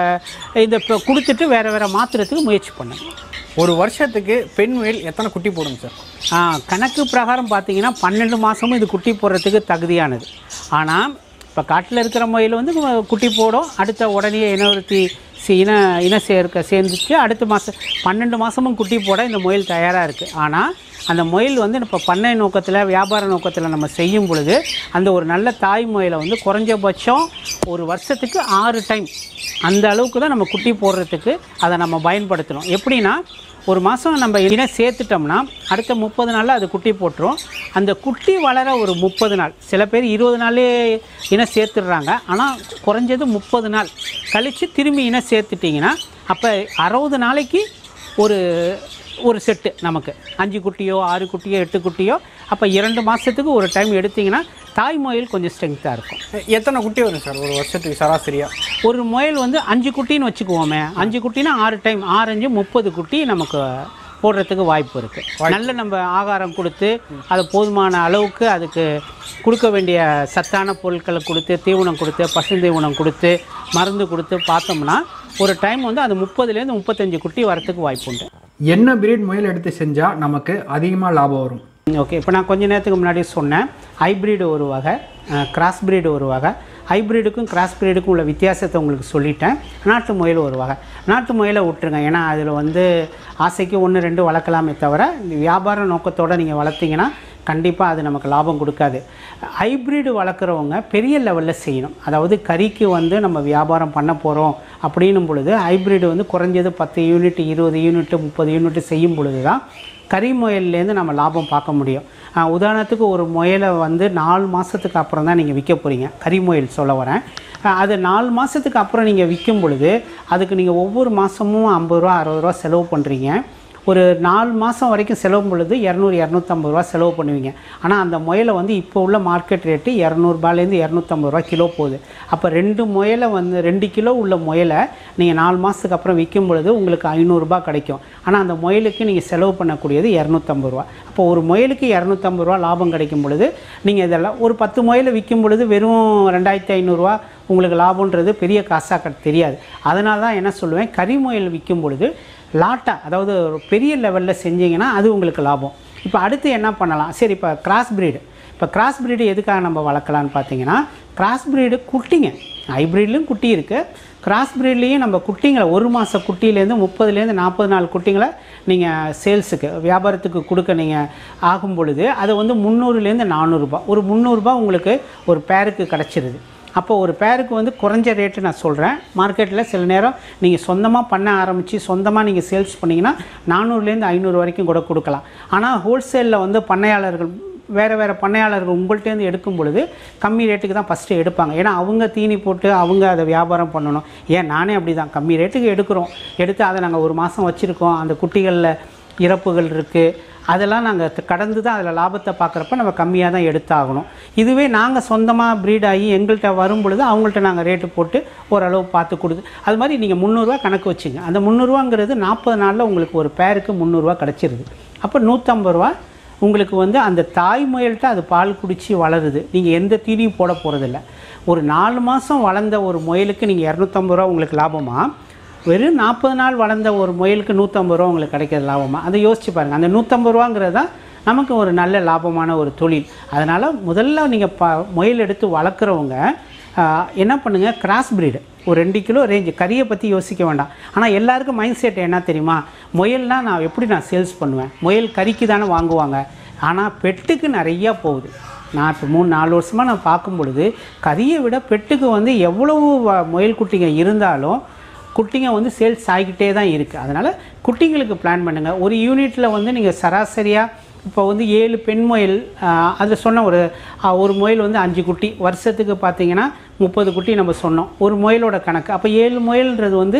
இதை இப்போ கொடுத்துட்டு வேறு வேறு மாற்றுறதுக்கு முயற்சி பண்ணுங்க ஒரு வருஷத்துக்கு பெண் முயல் எத்தனை குட்டி போடுங்க சார் ஆ, கணக்கு பிரகாரம் பார்த்தீங்கன்னா பன்னெண்டு மாதமும் இது குட்டி போடுறதுக்கு தகுதியானது ஆனால் இப்போ காட்டில் இருக்கிற முயல் வந்து குட்டி போடும் அடுத்த உடனே இனவருத்தி சி- இன இன சேர்க்க சேர்ந்துச்சு அடுத்த மாதம் பன்னெண்டு மாதமும் குட்டி போட இந்த முயல் தயாராக இருக்குது ஆனால் அந்த முயல் வந்து இப்போ பண்ணை நோக்கத்தில் வியாபார நோக்கத்தில் நம்ம செய்யும் பொழுது அந்த ஒரு நல்ல தாய் முயலை வந்து குறைஞ்சபட்சம் ஒரு வருஷத்துக்கு ஆறு டைம் அந்த அளவுக்கு தான் நம்ம குட்டி போடுறதுக்கு அதை நம்ம பயன்படுத்தணும் எப்படின்னா ஒரு மாதம் நம்ம இனம் சேர்த்துட்டோம்னா அடுத்த முப்பது நாளில் அது குட்டி போட்டுரும் அந்த குட்டி வளர ஒரு முப்பது நாள் சில பேர் இருபது நாளே இனம் சேர்த்துடுறாங்க ஆனால் குறைஞ்சது முப்பது நாள் கழித்து திரும்பி இனம் சேர்த்துட்டிங்கன்னா அப்போ அறுபது நாளைக்கு ஒரு ஒரு செட்டு நமக்கு அஞ்சு குட்டியோ ஆறு குட்டியோ எட்டு குட்டியோ அப்போ இரண்டு மாதத்துக்கு ஒரு டைம் எடுத்திங்கன்னா தாய் முயல் கொஞ்சம் ஸ்ட்ரென்த்தாக இருக்கும் எ- எத்தனை குட்டி வரும் சார் ஒரு வருஷத்துக்கு சராசரியா ஒரு முயல் வந்து அஞ்சு குட்டின்னு வச்சுக்குவோமே அஞ்சு குட்டினா ஆறு டைம் ஆறு அஞ்சு முப்பது குட்டி நமக்கு போடுறதுக்கு வாய்ப்பு இருக்குது நல்ல நம்ம ஆகாரம் கொடுத்து அது போதுமான அளவுக்கு அதுக்கு கொடுக்க வேண்டிய சத்தான பொருட்களை கொடுத்து தீவனம் கொடுத்து பசுந்தீவனம் கொடுத்து மருந்து கொடுத்து பார்த்தோம்னா ஒரு டைம் வந்து அது முப்பதுலேருந்து முப்பத்தஞ்சு குட்டி வரத்துக்கு வாய்ப்பு உண்டு என்ன பிரீட் முயல் எடுத்து செஞ்சால் நமக்கு அதிகமாக லாபம் வரும் ஓகே இப்போ நான் கொஞ்ச நேரத்துக்கு முன்னாடி சொன்னேன் ஹைப்ரிட் ஒரு வகை கிராஸ் பிரீடு ஒரு வகை ஹைப்ரிடுக்கும் கிராஸ் பிரீடுக்கும் உள்ள வித்தியாசத்தை உங்களுக்கு சொல்லிட்டேன் நாட்டு முயல் ஒரு வகை நாட்டு முயலை விட்டுருங்க ஏன்னா அதில் வந்து ஆசைக்கு ஒன்று ரெண்டு வளர்க்கலாமே தவிர வியாபார நோக்கத்தோடு நீங்கள் வளர்த்தீங்கன்னா கண்டிப்பாக அது நமக்கு லாபம் கொடுக்காது ஹைப்ரிடு வளர்க்குறவங்க பெரிய லெவலில் செய்யணும் அதாவது கறிக்கு வந்து நம்ம வியாபாரம் பண்ண போகிறோம் அப்படின்னும் பொழுது ஹைப்ரிடு வந்து குறைஞ்சது பத்து யூனிட் இருபது யூனிட் முப்பது யூனிட் செய்யும் பொழுது தான் கறி முயல்லேருந்து நம்ம லாபம் பார்க்க முடியும் ஆஹ் உதாரணத்துக்கு ஒரு முயலை வந்து நாலு மாதத்துக்கு அப்புறம் தான் நீங்கள் விற்க போகிறீங்க கறி முயல் சொல்ல வரேன் ஆஹ் அது நாலு மாதத்துக்கு அப்புறம் நீங்கள் விற்கும் பொழுது அதுக்கு நீங்கள் ஒவ்வொரு மாதமும் ஐம்பது ரூபா அறுபது ரூபா செலவு பண்ணுறீங்க ஒரு நாலு மாதம் வரைக்கும் செலவு பொழுது இரநூறு இரநூத்தம்பது ரூபா செலவு பண்ணுவீங்க ஆனால் அந்த முயலை வந்து இப்போ உள்ள மார்க்கெட் ரேட்டு இரநூறுபாலேருந்து இரநூத்தம்பது ரூபா கிலோ போகுது அப்போ ரெண்டு முயலை வந்து ரெண்டு கிலோ உள்ள முயலை நீங்கள் நாலு மாதத்துக்கு அப்புறம் விற்கும் பொழுது உங்களுக்கு ஐநூறுரூபா கிடைக்கும் ஆனால் அந்த முயலுக்கு நீங்கள் செலவு பண்ணக்கூடியது இரநூத்தம்பது ரூபா அப்போ ஒரு முயலுக்கு இரநூத்தம்பது ரூபா லாபம் கிடைக்கும் பொழுது நீங்கள் இதெல்லாம் ஒரு பத்து முயலை விற்கும் பொழுது வெறும் ரெண்டாயிரத்தி ஐநூறுரூவா உங்களுக்கு லாபம்ன்றது பெரிய காசாக தெரியாது அதனால தான் என்ன சொல்லுவேன் கறி முயல் விற்கும் பொழுது லாட்டா அதாவது ஒரு பெரிய லெவலில் செஞ்சீங்கன்னா அது உங்களுக்கு லாபம் இப்போ அடுத்து என்ன பண்ணலாம் சரி இப்போ கிராஸ் பிரீடு இப்போ கிராஸ் பிரீடு எதுக்காக நம்ம வளர்க்கலான்னு பார்த்தீங்கன்னா கிராஸ் பிரீடு குட்டிங்க ஹைப்ரிட்லேயும் குட்டி இருக்குது கிராஸ் பிரீட்லேயும் நம்ம குட்டிங்களை ஒரு மாத குட்டியிலேருந்து முப்பதுலேருந்து நாற்பது நாள் குட்டிங்களை நீங்கள் சேல்ஸுக்கு வியாபாரத்துக்கு கொடுக்க நீங்கள் ஆகும் பொழுது அது வந்து முந்நூறுலேருந்து நானூறுரூபா ஒரு முந்நூறுரூபா உங்களுக்கு ஒரு பேருக்கு கிடச்சிருது அப்போ ஒரு பேருக்கு வந்து குறைஞ்ச ரேட்டு நான் சொல்கிறேன் மார்க்கெட்டில் சில நேரம் நீங்கள் சொந்தமாக பண்ண ஆரம்பித்து சொந்தமாக நீங்கள் சேல்ஸ் பண்ணிங்கன்னா நானூறுலேருந்து ஐநூறு வரைக்கும் கூட கொடுக்கலாம் ஆனால் ஹோல்சேலில் வந்து பண்ணையாளர்கள் வேறு வேறு பண்ணையாளர்கள் உங்கள்கிட்டேருந்து எடுக்கும் பொழுது கம்மி ரேட்டுக்கு தான் ஃபஸ்ட்டு எடுப்பாங்க ஏன்னா அவங்க தீனி போட்டு அவங்க அதை வியாபாரம் பண்ணணும் ஏன் நானே அப்படி தான் கம்மி ரேட்டுக்கு எடுக்கிறோம் எடுத்து அதை நாங்கள் ஒரு மாதம் வச்சுருக்கோம் அந்த குட்டிகளில் இறப்புகள் இருக்குது அதெல்லாம் நாங்கள் கடந்து தான் அதில் லாபத்தை பார்க்குறப்ப நம்ம கம்மியாக தான் எடுத்தாகணும் இதுவே நாங்கள் சொந்தமாக ப்ரீட் ஆகி எங்கள்கிட்ட வரும் பொழுது அவங்கள்ட்ட நாங்கள் ரேட்டு போட்டு ஓரளவு பார்த்து கொடுத்து அது மாதிரி நீங்கள் முந்நூறுரூவா கணக்கு வச்சுங்க அந்த முந்நூறுவாங்கிறது நாற்பது நாளில் உங்களுக்கு ஒரு பேருக்கு முந்நூறுரூவா கிடச்சிருது அப்போ நூற்றம்பது ரூபா உங்களுக்கு வந்து அந்த தாய் முயல்கிட்ட அது பால் குடித்து வளருது நீங்கள் எந்த தீனியும் போட போகிறதில்ல ஒரு நாலு மாதம் வளர்ந்த ஒரு முயலுக்கு நீங்கள் இரநூத்தம்பது ரூபா உங்களுக்கு லாபமாக வெறும் நாற்பது நாள் வளர்ந்த ஒரு முயலுக்கு நூற்றம்பது ரூபா உங்களுக்கு கிடைக்கிறது லாபமா அதை யோசிச்சு பாருங்கள் அந்த நூற்றம்பது ரூபாங்கிறது தான் நமக்கு ஒரு நல்ல லாபமான ஒரு தொழில் அதனால் முதல்ல நீங்கள் ப முயல் எடுத்து வளர்க்குறவங்க ஆஹ், என்ன பண்ணுங்கள் கிராஸ் பிரீடு ஒரு ரெண்டு கிலோ ரேஞ்ச் கறியை பற்றி யோசிக்க வேண்டாம் ஆனால் எல்லாருக்கும் மைண்ட் செட் என்ன தெரியுமா முயல்னால் நான் எப்படி நான் சேல்ஸ் பண்ணுவேன் முயல் கறிக்கு தானே வாங்குவாங்க ஆனால் பெட்டுக்கு நிறையா போகுது நான் இப்போ மூணு நாலு வருஷமாக நான் பார்க்கும் பொழுது கறியை விட பெட்டுக்கு வந்து எவ்வளவு வ- முயல் குட்டிங்க இருந்தாலும் குட்டிங்க வந்து சேல்ஸ் ஆகிக்கிட்டே தான் இருக்குது அதனால் குட்டிங்களுக்கு பிளான் பண்ணுங்கள் ஒரு யூனிட்டில் வந்து நீங்கள் சராசரியாக இப்போ வந்து ஏழு பெண் முயல் அதில் சொன்ன ஒரு ஆஹ், ஒரு முயல் வந்து அஞ்சு குட்டி வருஷத்துக்கு பார்த்தீங்கன்னா முப்பது குட்டி நம்ம சொன்னோம் ஒரு முயலோட கணக்கு அப்போ ஏழு முயல்ன்றது வந்து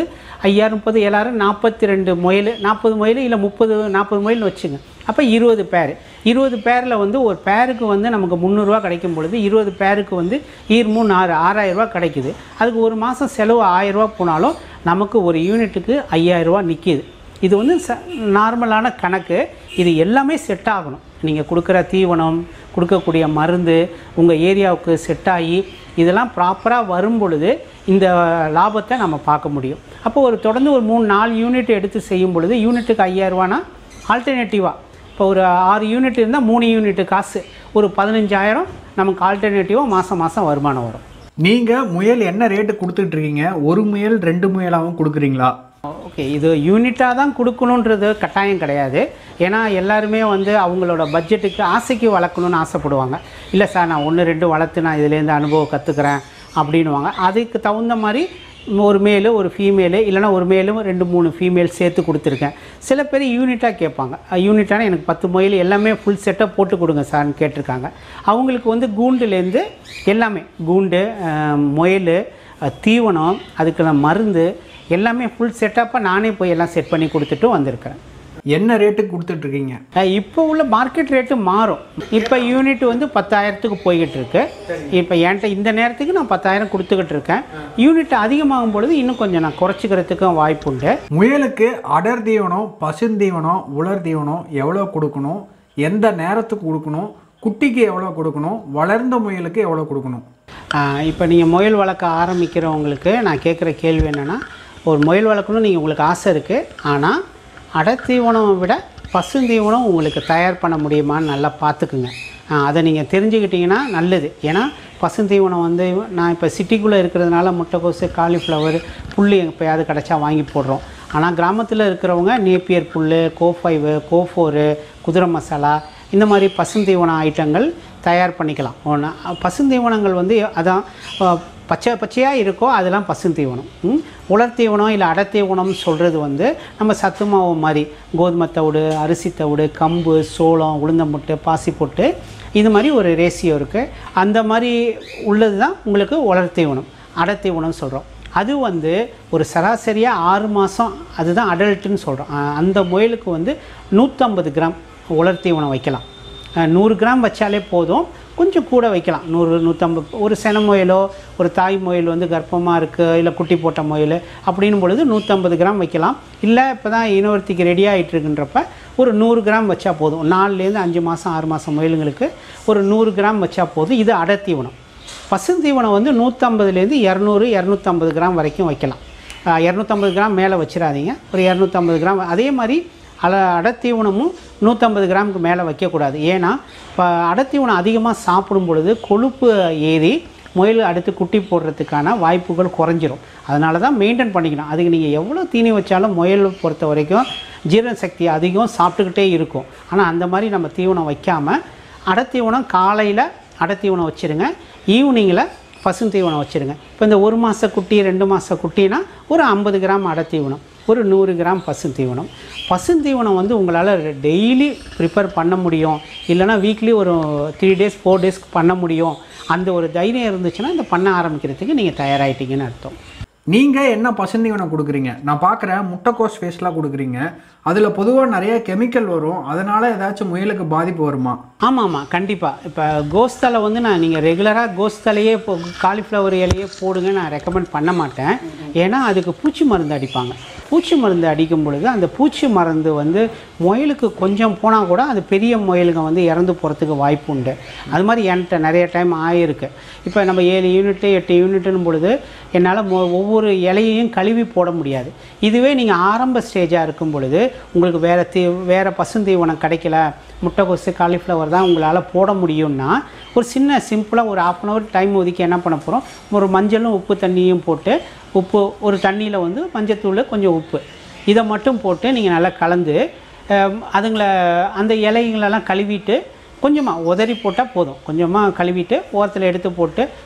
ஐயாயிரம் முப்பது ஏழாயிரம் நாற்பத்தி ரெண்டு முயல் நாற்பது முயல் இல்லை முப்பது நாற்பது முயல்னு வச்சுங்க அப்போ இருபது பேர் இருபது பேரில் வந்து ஒரு பேருக்கு வந்து நமக்கு முந்நூறுரூவா கிடைக்கும் பொழுது இருபது பேருக்கு வந்து ஈர் மூணு ஆறு ஆறாயிரரூவா கிடைக்குது அதுக்கு ஒரு மாதம் செலவு ஆயிரரூவா போனாலும் நமக்கு ஒரு யூனிட்டுக்கு ஐயாயிரரூவா நிற்கிது இது வந்து ச நார்மலான கணக்கு இது எல்லாமே செட் ஆகணும் நீங்கள் கொடுக்குற தீவனம் கொடுக்கக்கூடிய மருந்து உங்கள் ஏரியாவுக்கு செட் ஆகி இதெல்லாம் ப்ராப்பராக வரும் பொழுது இந்த லாபத்தை நம்ம பார்க்க முடியும் அப்போ ஒரு தொடர்ந்து ஒரு மூணு நாலு யூனிட் எடுத்து செய்யும் பொழுது யூனிட்டுக்கு ஐயாயிரரூவானா ஆல்டர்னேட்டிவாக இப்போ ஒரு ஆறு யூனிட் இருந்தால் மூணு யூனிட்டு காசு ஒரு பதினஞ்சாயிரம் நமக்கு ஆல்டர்னேட்டிவாக மாதம் மாதம் வருமானம் வரும் நீங்கள் முயல் என்ன ரேட்டு கொடுத்துட்டு இருக்கீங்க ஒரு முயல் ரெண்டு முயலாகவும் கொடுக்குறீங்களா ஓகே இது யூனிட்டாக தான் கொடுக்கணுன்றது கட்டாயம் கிடையாது ஏன்னா எல்லாருமே வந்து அவங்களோட பட்ஜெட்டுக்கு ஆசைக்கு வளர்க்கணும்னு ஆசைப்படுவாங்க இல்லை சார் நான் ஒன்று ரெண்டு வளர்த்து நான் இதுலேருந்து அனுபவம் கற்றுக்குறேன் அப்படின்னுவாங்க அதுக்கு தகுந்த மாதிரி ஒரு மேலு ஒரு ஃபீமேலு இல்லைனா ஒரு மேலும் ரெண்டு மூணு ஃபீமேல் சேர்த்து கொடுத்துருக்கேன் சில பேர் யூனிட்டாக கேட்பாங்க யூனிட்டான எனக்கு பத்து முயல் எல்லாமே ஃபுல் செட்டப் போட்டு கொடுங்க சார்னு கேட்டிருக்காங்க அவங்களுக்கு வந்து கூண்டுலேருந்து எல்லாமே கூண்டு அஹ், முயல் அஹ், தீவனம் அதுக்கான மருந்து எல்லாமே ஃபுல் செட்டப்பாக நானே போய் எல்லாம் செட் பண்ணி கொடுத்துட்டு வந்திருக்கிறேன் என்ன ரேட்டுக்கு கொடுத்துட்டு இருக்கீங்க அஹ் இப்போ உள்ள மார்க்கெட் ரேட்டு மாறும் இப்போ யூனிட் வந்து பத்தாயிரத்துக்கு போய்கிட்டு இருக்கு இப்போ என்கிட்ட இந்த நேரத்துக்கு நான் பத்தாயிரம் கொடுத்துக்கிட்டு இருக்கேன் யூனிட் அதிகமாகும் பொழுது இன்னும் கொஞ்சம் நான் குறைச்சிக்கிறதுக்கும் வாய்ப்பு உண்டு முயலுக்கு அடர் தீவனம் பசுந்தீவனம் உலர் தீவனம் எவ்வளோ கொடுக்கணும் எந்த நேரத்துக்கு கொடுக்கணும் குட்டிக்கு எவ்வளோ கொடுக்கணும் வளர்ந்த முயலுக்கு எவ்வளோ கொடுக்கணும் இப்போ நீங்கள் முயல் வளர்க்க ஆரம்பிக்கிறவங்களுக்கு நான் கேட்குற கேள்வி என்னென்னா ஒரு முயல் வளர்க்கணும்னு நீங்கள் உங்களுக்கு ஆசை இருக்குது ஆனால் அடத்தீவனம் விட பசுந்தீவனம் உங்களுக்கு தயார் பண்ண முடியுமான்னு நல்லா பார்த்துக்குங்க ஆ, அதை நீங்கள் தெரிஞ்சுக்கிட்டிங்கன்னா நல்லது ஏன்னா பசுந்தீவனம் வந்து நான் இப்போ சிட்டிக்குள்ளே இருக்கிறதுனால முட்டைக்கோசு காலிஃப்ளவர் புல் எப்போயாவது கிடச்சா வாங்கி போடுறோம் ஆனால் கிராமத்தில் இருக்கிறவங்க நேப்பியர் புல் கோ ஃபைவு கோ ஃபோரு குதிரை மசாலா இந்த மாதிரி பசுந்தீவன ஐட்டங்கள் தயார் பண்ணிக்கலாம் ஒன்று பசுந்தீவனங்கள் வந்து அதான் அஹ், பச்சை பச்சையாக இருக்கோ அதெல்லாம் பசுந்தீவனம் ம்? உலர் தீவனம் இல்லை அடத்தீவனம் சொல்கிறது வந்து நம்ம சத்து மாவு மாதிரி கோதுமை தவிடு அரிசி தவிடு கம்பு சோளம் உளுந்தம்புட்டு பாசிப்பொட்டு இது மாதிரி ஒரு ரேசியோ இருக்குது அந்த மாதிரி உள்ளது தான் உங்களுக்கு உலர் தீவனம் அடத்தீவனம் சொல்கிறோம் அது வந்து ஒரு சராசரியாக ஆறு மாதம் அதுதான் அடல்ட்டுன்னு சொல்கிறோம் அந்த முயலுக்கு வந்து நூற்றம்பது கிராம் உலர் தீவனம் வைக்கலாம் அஹ், நூறு கிராம் வச்சாலே போதும் கொஞ்சம் கூட வைக்கலாம் நூறு நூற்றம்பது ஒரு சென முயலோ ஒரு தாய் முயல் வந்து கர்ப்பமாக இருக்குது இல்லை குட்டி போட்ட முயல் அப்படின்னும் பொழுது நூற்றம்பது கிராம் வைக்கலாம் இல்லை இப்போ தான் இனவர்த்திக்கு ரெடி ஆகிட்டு இருக்குன்றப்ப ஒரு நூறு கிராம் வச்சா போதும் நாலுலேருந்து அஞ்சு மாதம் ஆறு மாதம் முயலுங்களுக்கு ஒரு நூறு கிராம் வச்சா போதும் இது அடத்தீவனம் பசுந்தீவனம் வந்து நூற்றம்பதுலேருந்து இரநூறு இரநூத்தம்பது கிராம் வரைக்கும் வைக்கலாம் இரநூத்தம்பது கிராம் மேலே வச்சிடாதீங்க ஒரு இரநூத்தம்பது கிராம் அதே மாதிரி அல அடத்தீவனமும் நூற்றம்பது கிராமுக்கு மேலே வைக்கக்கூடாது ஏன்னா இப்போ அடத்தீவனம் அதிகமாக சாப்பிடும் பொழுது கொழுப்பு ஏறி முயல் அடுத்து குட்டி போடுறதுக்கான வாய்ப்புகள் குறைஞ்சிரும் அதனால தான் மெயின்டைன் பண்ணிக்கணும் அதுக்கு நீங்கள் எவ்வளோ தீனி வச்சாலும் முயல் பொறுத்த வரைக்கும் ஜீரண சக்தி அதிகம் சாப்பிட்டுக்கிட்டே இருக்கும் ஆனால் அந்த மாதிரி நம்ம தீவனம் வைக்காமல் அடத்தீவனம் காலையில் அடத்தீவனம் வச்சுருங்க ஈவினிங்கில் பசுந்தீவனம் வச்சுருங்க இப்போ இந்த ஒரு மாத குட்டி ரெண்டு மாத குட்டினா ஒரு ஐம்பது கிராம் அடத்தீவனம் ஒரு நூறு கிராம் பசுந்தீவனம் பசுந்தீவனம் வந்து உங்களால் டெய்லி ப்ரிப்பேர் பண்ண முடியும் இல்லைனா வீக்லி ஒரு த்ரீ டேஸ் ஃபோர் டேஸ்க்கு பண்ண முடியும் அந்த ஒரு தைரியம் இருந்துச்சுன்னா இந்த பண்ண ஆரம்பிக்கிறதுக்கு நீங்கள் தயாராகிட்டீங்கன்னு அர்த்தம் நீங்கள் என்ன பசுந்தீவனம் கொடுக்குறீங்க நான் பார்க்குறேன் முட்டைக்கோஸ் ஃபேஸ்லாம் கொடுக்குறீங்க அதில் பொதுவாக நிறைய கெமிக்கல் வரும் அதனால் ஏதாச்சும் முயலுக்கு பாதிப்பு வருமா ஆமாம் ஆமாம் கண்டிப்பாக இப்போ கோஸ்தலை வந்து நான் நீங்கள் ரெகுலராக கோஸ்தலையே இப்போ காலிஃப்ளவர் இலையே போடுங்க நான் ரெக்கமெண்ட் பண்ண மாட்டேன் ஏன்னா அதுக்கு பூச்சி மருந்து அடிப்பாங்க பூச்சி மருந்து அடிக்கும் பொழுது அந்த பூச்சி மருந்து வந்து முயலுக்கு கொஞ்சம் போனால் கூட அது பெரிய முயலுங்க வந்து இறந்து போகிறதுக்கு வாய்ப்பு உண்டு அது மாதிரி என்கிட்ட நிறைய டைம் ஆகிருக்கு இப்போ நம்ம ஏழு யூனிட்டு எட்டு யூனிட்டுன்னு பொழுது என்னால் மொ- ஒவ்வொரு இலையையும் கழுவி போட முடியாது இதுவே நீங்கள் ஆரம்ப ஸ்டேஜாக இருக்கும் பொழுது உங்களுக்கு வேறு தீ வேறு பசுந்தீவனம் கிடைக்கல முட்டைக்கோசு காலிஃப்ளவர் தான் உங்களால் போட முடியும்னா ஒரு சின்ன சிம்பிளாக ஒரு ஆஃப் அன் ஹவர் டைம் ஒதுக்கி என்ன பண்ண போகிறோம் ஒரு மஞ்சளும் உப்பு தண்ணியும் போட்டு உப்பு ஒரு தண்ணியில் வந்து மஞ்சத்தூள் கொஞ்சம் உப்பு இதை மட்டும் போட்டு நீங்கள் நல்லா கலந்து அஹ், அதுங்களை அந்த இலைங்களெல்லாம் கழுவிட்டு கொஞ்சமாக உதறி போட்டால் போதும் கொஞ்சமாக கழுவிட்டு ஓரத்தில் எடுத்து போட்டு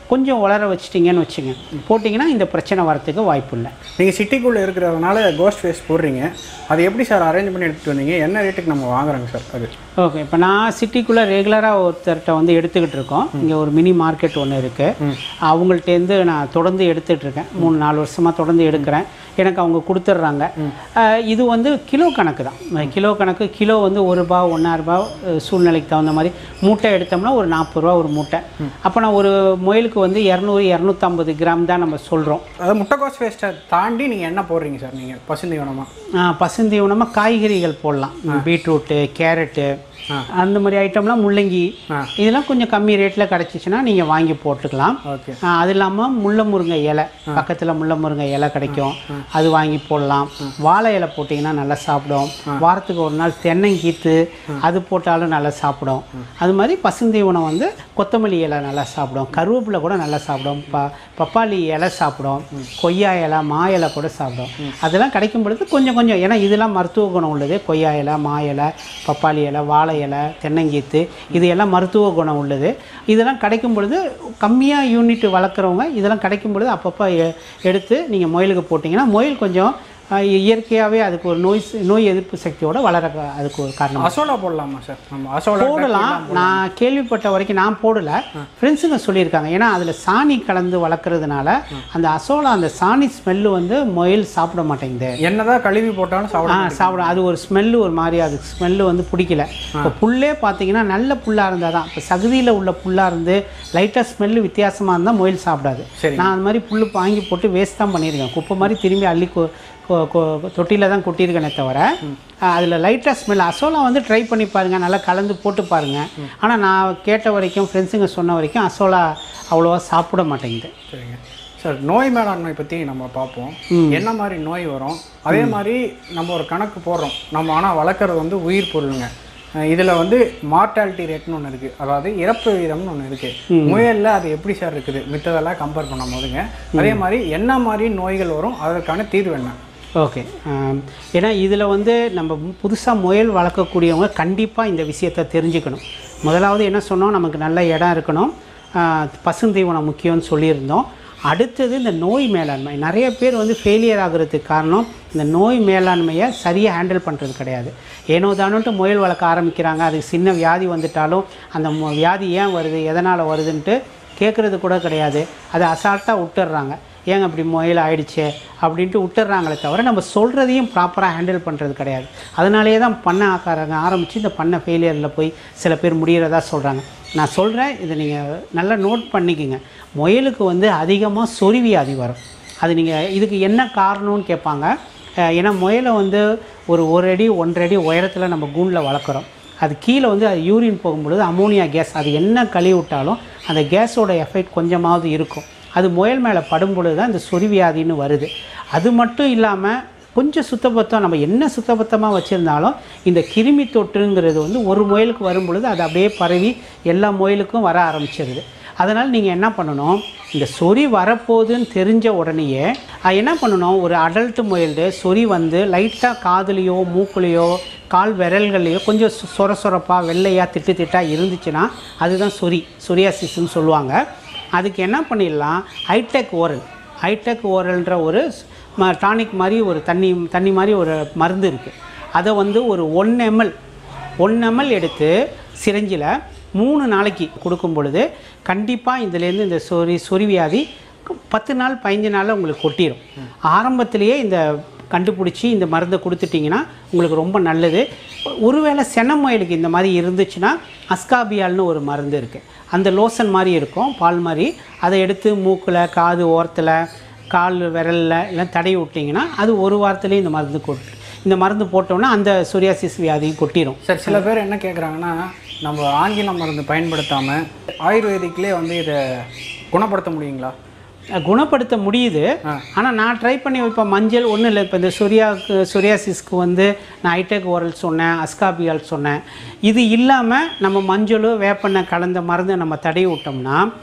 கொஞ்சம் வளர வச்சிட்டிங்கன்னு வச்சுங்க போட்டிங்கன்னா இந்த பிரச்சனை வரத்துக்கு வாய்ப்பு இல்லை நீங்கள் சிட்டிக்குள்ளே இருக்கிறதுனால கோஸ்ட் ஃபேஸ் போடுறீங்க அது எப்படி சார் அரேஞ்ச் பண்ணி எடுத்துகிட்டு வந்தீங்க என்ன ரேட்டுக்கு நம்ம வாங்குறோங்க சார் அது ஓகே இப்போ நான் சிட்டிக்குள்ளே ரெகுலராக ஒருத்தர்கிட்ட வந்து எடுத்துக்கிட்டு இருக்கோம் இங்கே ஒரு மினி மார்க்கெட் ஒன்று இருக்குது அவங்கள்ட்டேருந்து நான் தொடர்ந்து எடுத்துகிட்டு இருக்கேன் மூணு நாலு வருஷமாக தொடர்ந்து எடுக்கிறேன் எனக்கு அவங்க கொடுத்துட்றாங்க அஹ் இது வந்து கிலோ கணக்கு தான் கிலோ கணக்கு கிலோ வந்து ஒரு ரூபா ஒன்றா ரூபா அஹ் சூழ்நிலைக்கு தகுந்த மாதிரி மூட்டை எடுத்தோம்னா ஒரு நாற்பது ரூபா ஒரு மூட்டை அப்போ நான் ஒரு முயலுக்கு வந்து இரநூறு இரநூத்தம்பது கிராம் தான் நம்ம சொல்கிறோம் அதாவது முட்டைக்கோஸ் வேஸ்ட்டை தாண்டி நீங்கள் என்ன போடுறீங்க சார் நீங்கள் பசுந்தீவனமாக பசுந்தீவனமாக காய்கறிகள் போடலாம் பீட்ரூட்டு கேரட்டு அந்த மாதிரி ஐட்டம்லாம் முள்ளங்கி இதெல்லாம் கொஞ்சம் கம்மி ரேட்டில் கிடச்சிச்சின்னா நீங்கள் வாங்கி போட்டுக்கலாம் ஓகே ஆ, அது இல்லாமல் முள்ள முருங்கை இலை பக்கத்தில் முள்ள முருங்கை இலை கிடைக்கும் அது வாங்கி போடலாம் வாழை இலை போட்டிங்கன்னா நல்லா சாப்பிடும் வாரத்துக்கு ஒரு நாள் தென்னங்கீத்து அது போட்டாலும் நல்லா சாப்பிடும் அது மாதிரி பசுந்தீவனம் வந்து கொத்தமல்லி இலை நல்லா சாப்பிடும் கருவேப்பிலை கூட நல்லா சாப்பிடும் ப பப்பாளி இலை சாப்பிடும் கொய்யா இலை மா இலை கூட சாப்பிடும் அதெல்லாம் கிடைக்கும் பொழுது கொஞ்சம் கொஞ்சம் ஏன்னா இதெல்லாம் மருத்துவ குணம் உள்ளது கொய்யா இலை மா இலை பப்பாளி இலை வாழை இலை தென்னங்கீத்து இது எல்லாம் மருத்துவ குணம் உள்ளது இதெல்லாம் கிடைக்கும் பொழுது கம்மியாக யூனிட் வளர்க்குறவங்க இதெல்லாம் கிடைக்கும் பொழுது அப்பப்போ எ- எடுத்து நீங்கள் முயலுக்கு போட்டிங்கன்னா முயல் கொஞ்சம் இயற்கையாகவே அதுக்கு ஒரு நோய் ச- நோய் எதிர்ப்பு சக்தியோட வளர க- அதுக்கு ஒரு காரணம் அசோலா போடலாமா சார் நம்ம அசோலா போடலாம் நான் கேள்விப்பட்ட வரைக்கும் நான் போடல ஃப்ரெண்ட்ஸுங்க சொல்லியிருக்காங்க ஏன்னா அதில் சாணி கலந்து வளர்க்குறதுனால அந்த அசோலா அந்த சாணி ஸ்மெல்லு வந்து முயல் சாப்பிட மாட்டேங்குது என்னதான் கழுவி போட்டாலும் ஆ சாப்பிட சாப்பிடும் அது ஒரு ஸ்மெல்லு ஒரு மாதிரி அது ஸ்மெல்லு வந்து பிடிக்கல இப்போ புல்லே பார்த்தீங்கன்னா நல்ல புல்லாக இருந்தால் தான் இப்போ சகதியில் உள்ள புல்லாக இருந்து லைட்டாக ஸ்மெல்லு வித்தியாசமாக இருந்தால் முயல் சாப்பிடாது சரி. நான் அந்த மாதிரி புல் வாங்கி போட்டு வேஸ்ட் தான் பண்ணியிருக்கேன் குப்பை மாதிரி திரும்பி அள்ளி தொட்டியில் தான் கொட்டியிருக்கேனே தவிர அதில் லைட்டாக ஸ்மெல் அசோலா வந்து ட்ரை பண்ணி பாருங்கள் நல்லா கலந்து போட்டு பாருங்கள் ஆனால் நான் கேட்ட வரைக்கும் ஃப்ரெண்ட்ஸுங்க சொன்ன வரைக்கும் அசோலா அவ்வளோவா சாப்பிட மாட்டேங்குது சரிங்க சார் நோய் மேலாண்மை பற்றி நம்ம பார்ப்போம் என்ன மாதிரி நோய் வரும் அதே மாதிரி நம்ம ஒரு கணக்கு போடுறோம் நம்ம ஆனால் வளர்க்குறது வந்து உயிர் பொருளுங்க இதில் வந்து மார்ட்டாலிட்டி ரேட்னு ஒன்று இருக்குது அதாவது இறப்பு விகிதம்னு ஒன்று இருக்குது முயலில் அது எப்படி சார் இருக்குது மித்ததெல்லாம் கம்பேர் பண்ணும் போதுங்க அதே மாதிரி என்ன மாதிரி நோய்கள் வரும் அதற்கான தீர்வு என்ன ஓகே ஏன்னா இதில் வந்து நம்ம புதுசாக முயல் வளர்க்கக்கூடியவங்க கண்டிப்பாக இந்த விஷயத்தை தெரிஞ்சுக்கணும் முதலாவது என்ன சொன்னோம் நமக்கு நல்ல இடம் இருக்கணும் ஆஹ் பசுந்தீவனம் முக்கியம்னு சொல்லியிருந்தோம் அடுத்தது இந்த நோய் மேலாண்மை நிறைய பேர் வந்து ஃபெயிலியர் ஆகுறதுக்கு காரணம் இந்த நோய் மேலாண்மையை சரியாக ஹேண்டில் பண்ணுறது கிடையாது ஏனோ தானோன்ட்டு முயல் வளர்க்க ஆரம்பிக்கிறாங்க அதுக்கு சின்ன வியாதி வந்துட்டாலும் அந்த மு- வியாதி ஏன் வருது எதனால் வருதுன்ட்டு கேட்குறது கூட கிடையாது அதை அசால்ட்டாக விட்டுடுறாங்க ஏங்க அப்படி முயல் ஆயிடுச்சே அப்படின்ட்டு விட்டுறாங்களே தவிர நம்ம சொல்கிறதையும் ப்ராப்பராக ஹேண்டில் பண்ணுறது கிடையாது அதனாலேயே தான் பண்ண ஆக்காரங்க ஆரம்பித்து இந்த பண்ண ஃபெயிலியரில் போய் சில பேர் முடிகிறதா சொல்கிறாங்க நான் சொல்கிறேன் இதை நீங்கள் நல்லா நோட் பண்ணிக்கோங்க முயலுக்கு வந்து அதிகமாக சொறி வியாதி வரும் அது நீங்கள் இதுக்கு என்ன காரணம்னு கேட்பாங்க அஹ் ஏன்னா முயலை வந்து ஒரு ஒரு அடி ஒன்றரை அடி உயரத்தில் நம்ம கூண்டில் வளர்க்குறோம் அது கீழே வந்து அது யூரின் போகும்பொழுது அமோனியா கேஸ் அது என்ன கழுவி விட்டாலும் அந்த கேஸோட எஃபெக்ட் கொஞ்சமாவது இருக்கும் அது முயல் மேலே படும் பொழுது தான் இந்த சொறி வியாதின்னு வருது அது மட்டும் இல்லாமல் கொஞ்சம் சுத்தபத்தம் நம்ம என்ன சுத்தபத்தமாக வச்சுருந்தாலும் இந்த கிருமி தொற்றுங்கிறது வந்து ஒரு முயலுக்கு வரும் பொழுது அது அப்படியே பரவி எல்லா முயலுக்கும் வர ஆரம்பிச்சிருது அதனால் நீங்கள் என்ன பண்ணணும் இந்த சொறி வரப்போகுதுன்னு தெரிஞ்ச உடனேயே அஹ், என்ன பண்ணணும் ஒரு அடல்ட் முயல்டு சொறி வந்து லைட்டாக காதுலேயோ மூக்குலேயோ கால் விரல்கள்லையோ கொஞ்சம் சொ- சொர சொரப்பாக வெள்ளையாக திட்டு திட்டாக இருந்துச்சுன்னா அதுதான் சொறி சொரியாசிஸ்ன்னு சொல்லுவாங்க அதுக்கு என்ன பண்ணிடலாம் ஹைடெக் ஓரல் ஹைடெக் ஓரல்ன்ற ஒரு டானிக் மாதிரி ஒரு தண்ணி தண்ணி மாதிரி ஒரு மருந்து இருக்குது அதை வந்து ஒரு ஒன் எம்எல் ஒன் எம்எல் எடுத்து சிரஞ்சில் மூணு நாளைக்கு கொடுக்கும் பொழுது கண்டிப்பாக இதுலேருந்து இந்த சொறி சொறி வியாதி பத்து நாள் பதினஞ்சு நாளில் உங்களுக்கு கொட்டிடும் ஆரம்பத்திலேயே இந்த கண்டுபிடிச்சி இந்த மருந்தை கொடுத்துட்டிங்கன்னா உங்களுக்கு ரொம்ப நல்லது ஒருவேளை செனமுயலுக்கு இந்த மாதிரி இருந்துச்சுன்னா அஸ்காபியால்னு ஒரு மருந்து இருக்குது அந்த லோசன் மாதிரி இருக்கும் பால் மாதிரி அதை எடுத்து மூக்கில் காது ஓரத்தில் கால் விரலில் எல்லாம் தடவி விட்டிங்கன்னா அது ஒரு வாரத்துலேயே இந்த மருந்து கொட்டு இந்த மருந்து போட்டோன்னா அந்த சொரியாசிஸ் வியாதியும் கொட்டிடும் சார் சில பேர் என்ன கேட்குறாங்கன்னா நம்ம ஆங்கில மருந்து பயன்படுத்தாமல் ஆயுர்வேதிக்லேயே வந்து இதை குணப்படுத்த முடியுங்களா அஹ் குணப்படுத்த முடியுது ஆனால் நான் ட்ரை பண்ணி இப்போ மஞ்சள் ஒன்றும் இல்லை இப்போ இந்த சொரியாவுக்கு சொரியாசிஸ்க்கு வந்து நான் ஹைடெக் ஓரல் சொன்னேன் அஸ்காபியால் சொன்னேன் இது இல்லாமல் நம்ம மஞ்சள் வேப்பெண்ணெய் கலந்த மருந்தை நம்ம தடவி விட்டோம்னா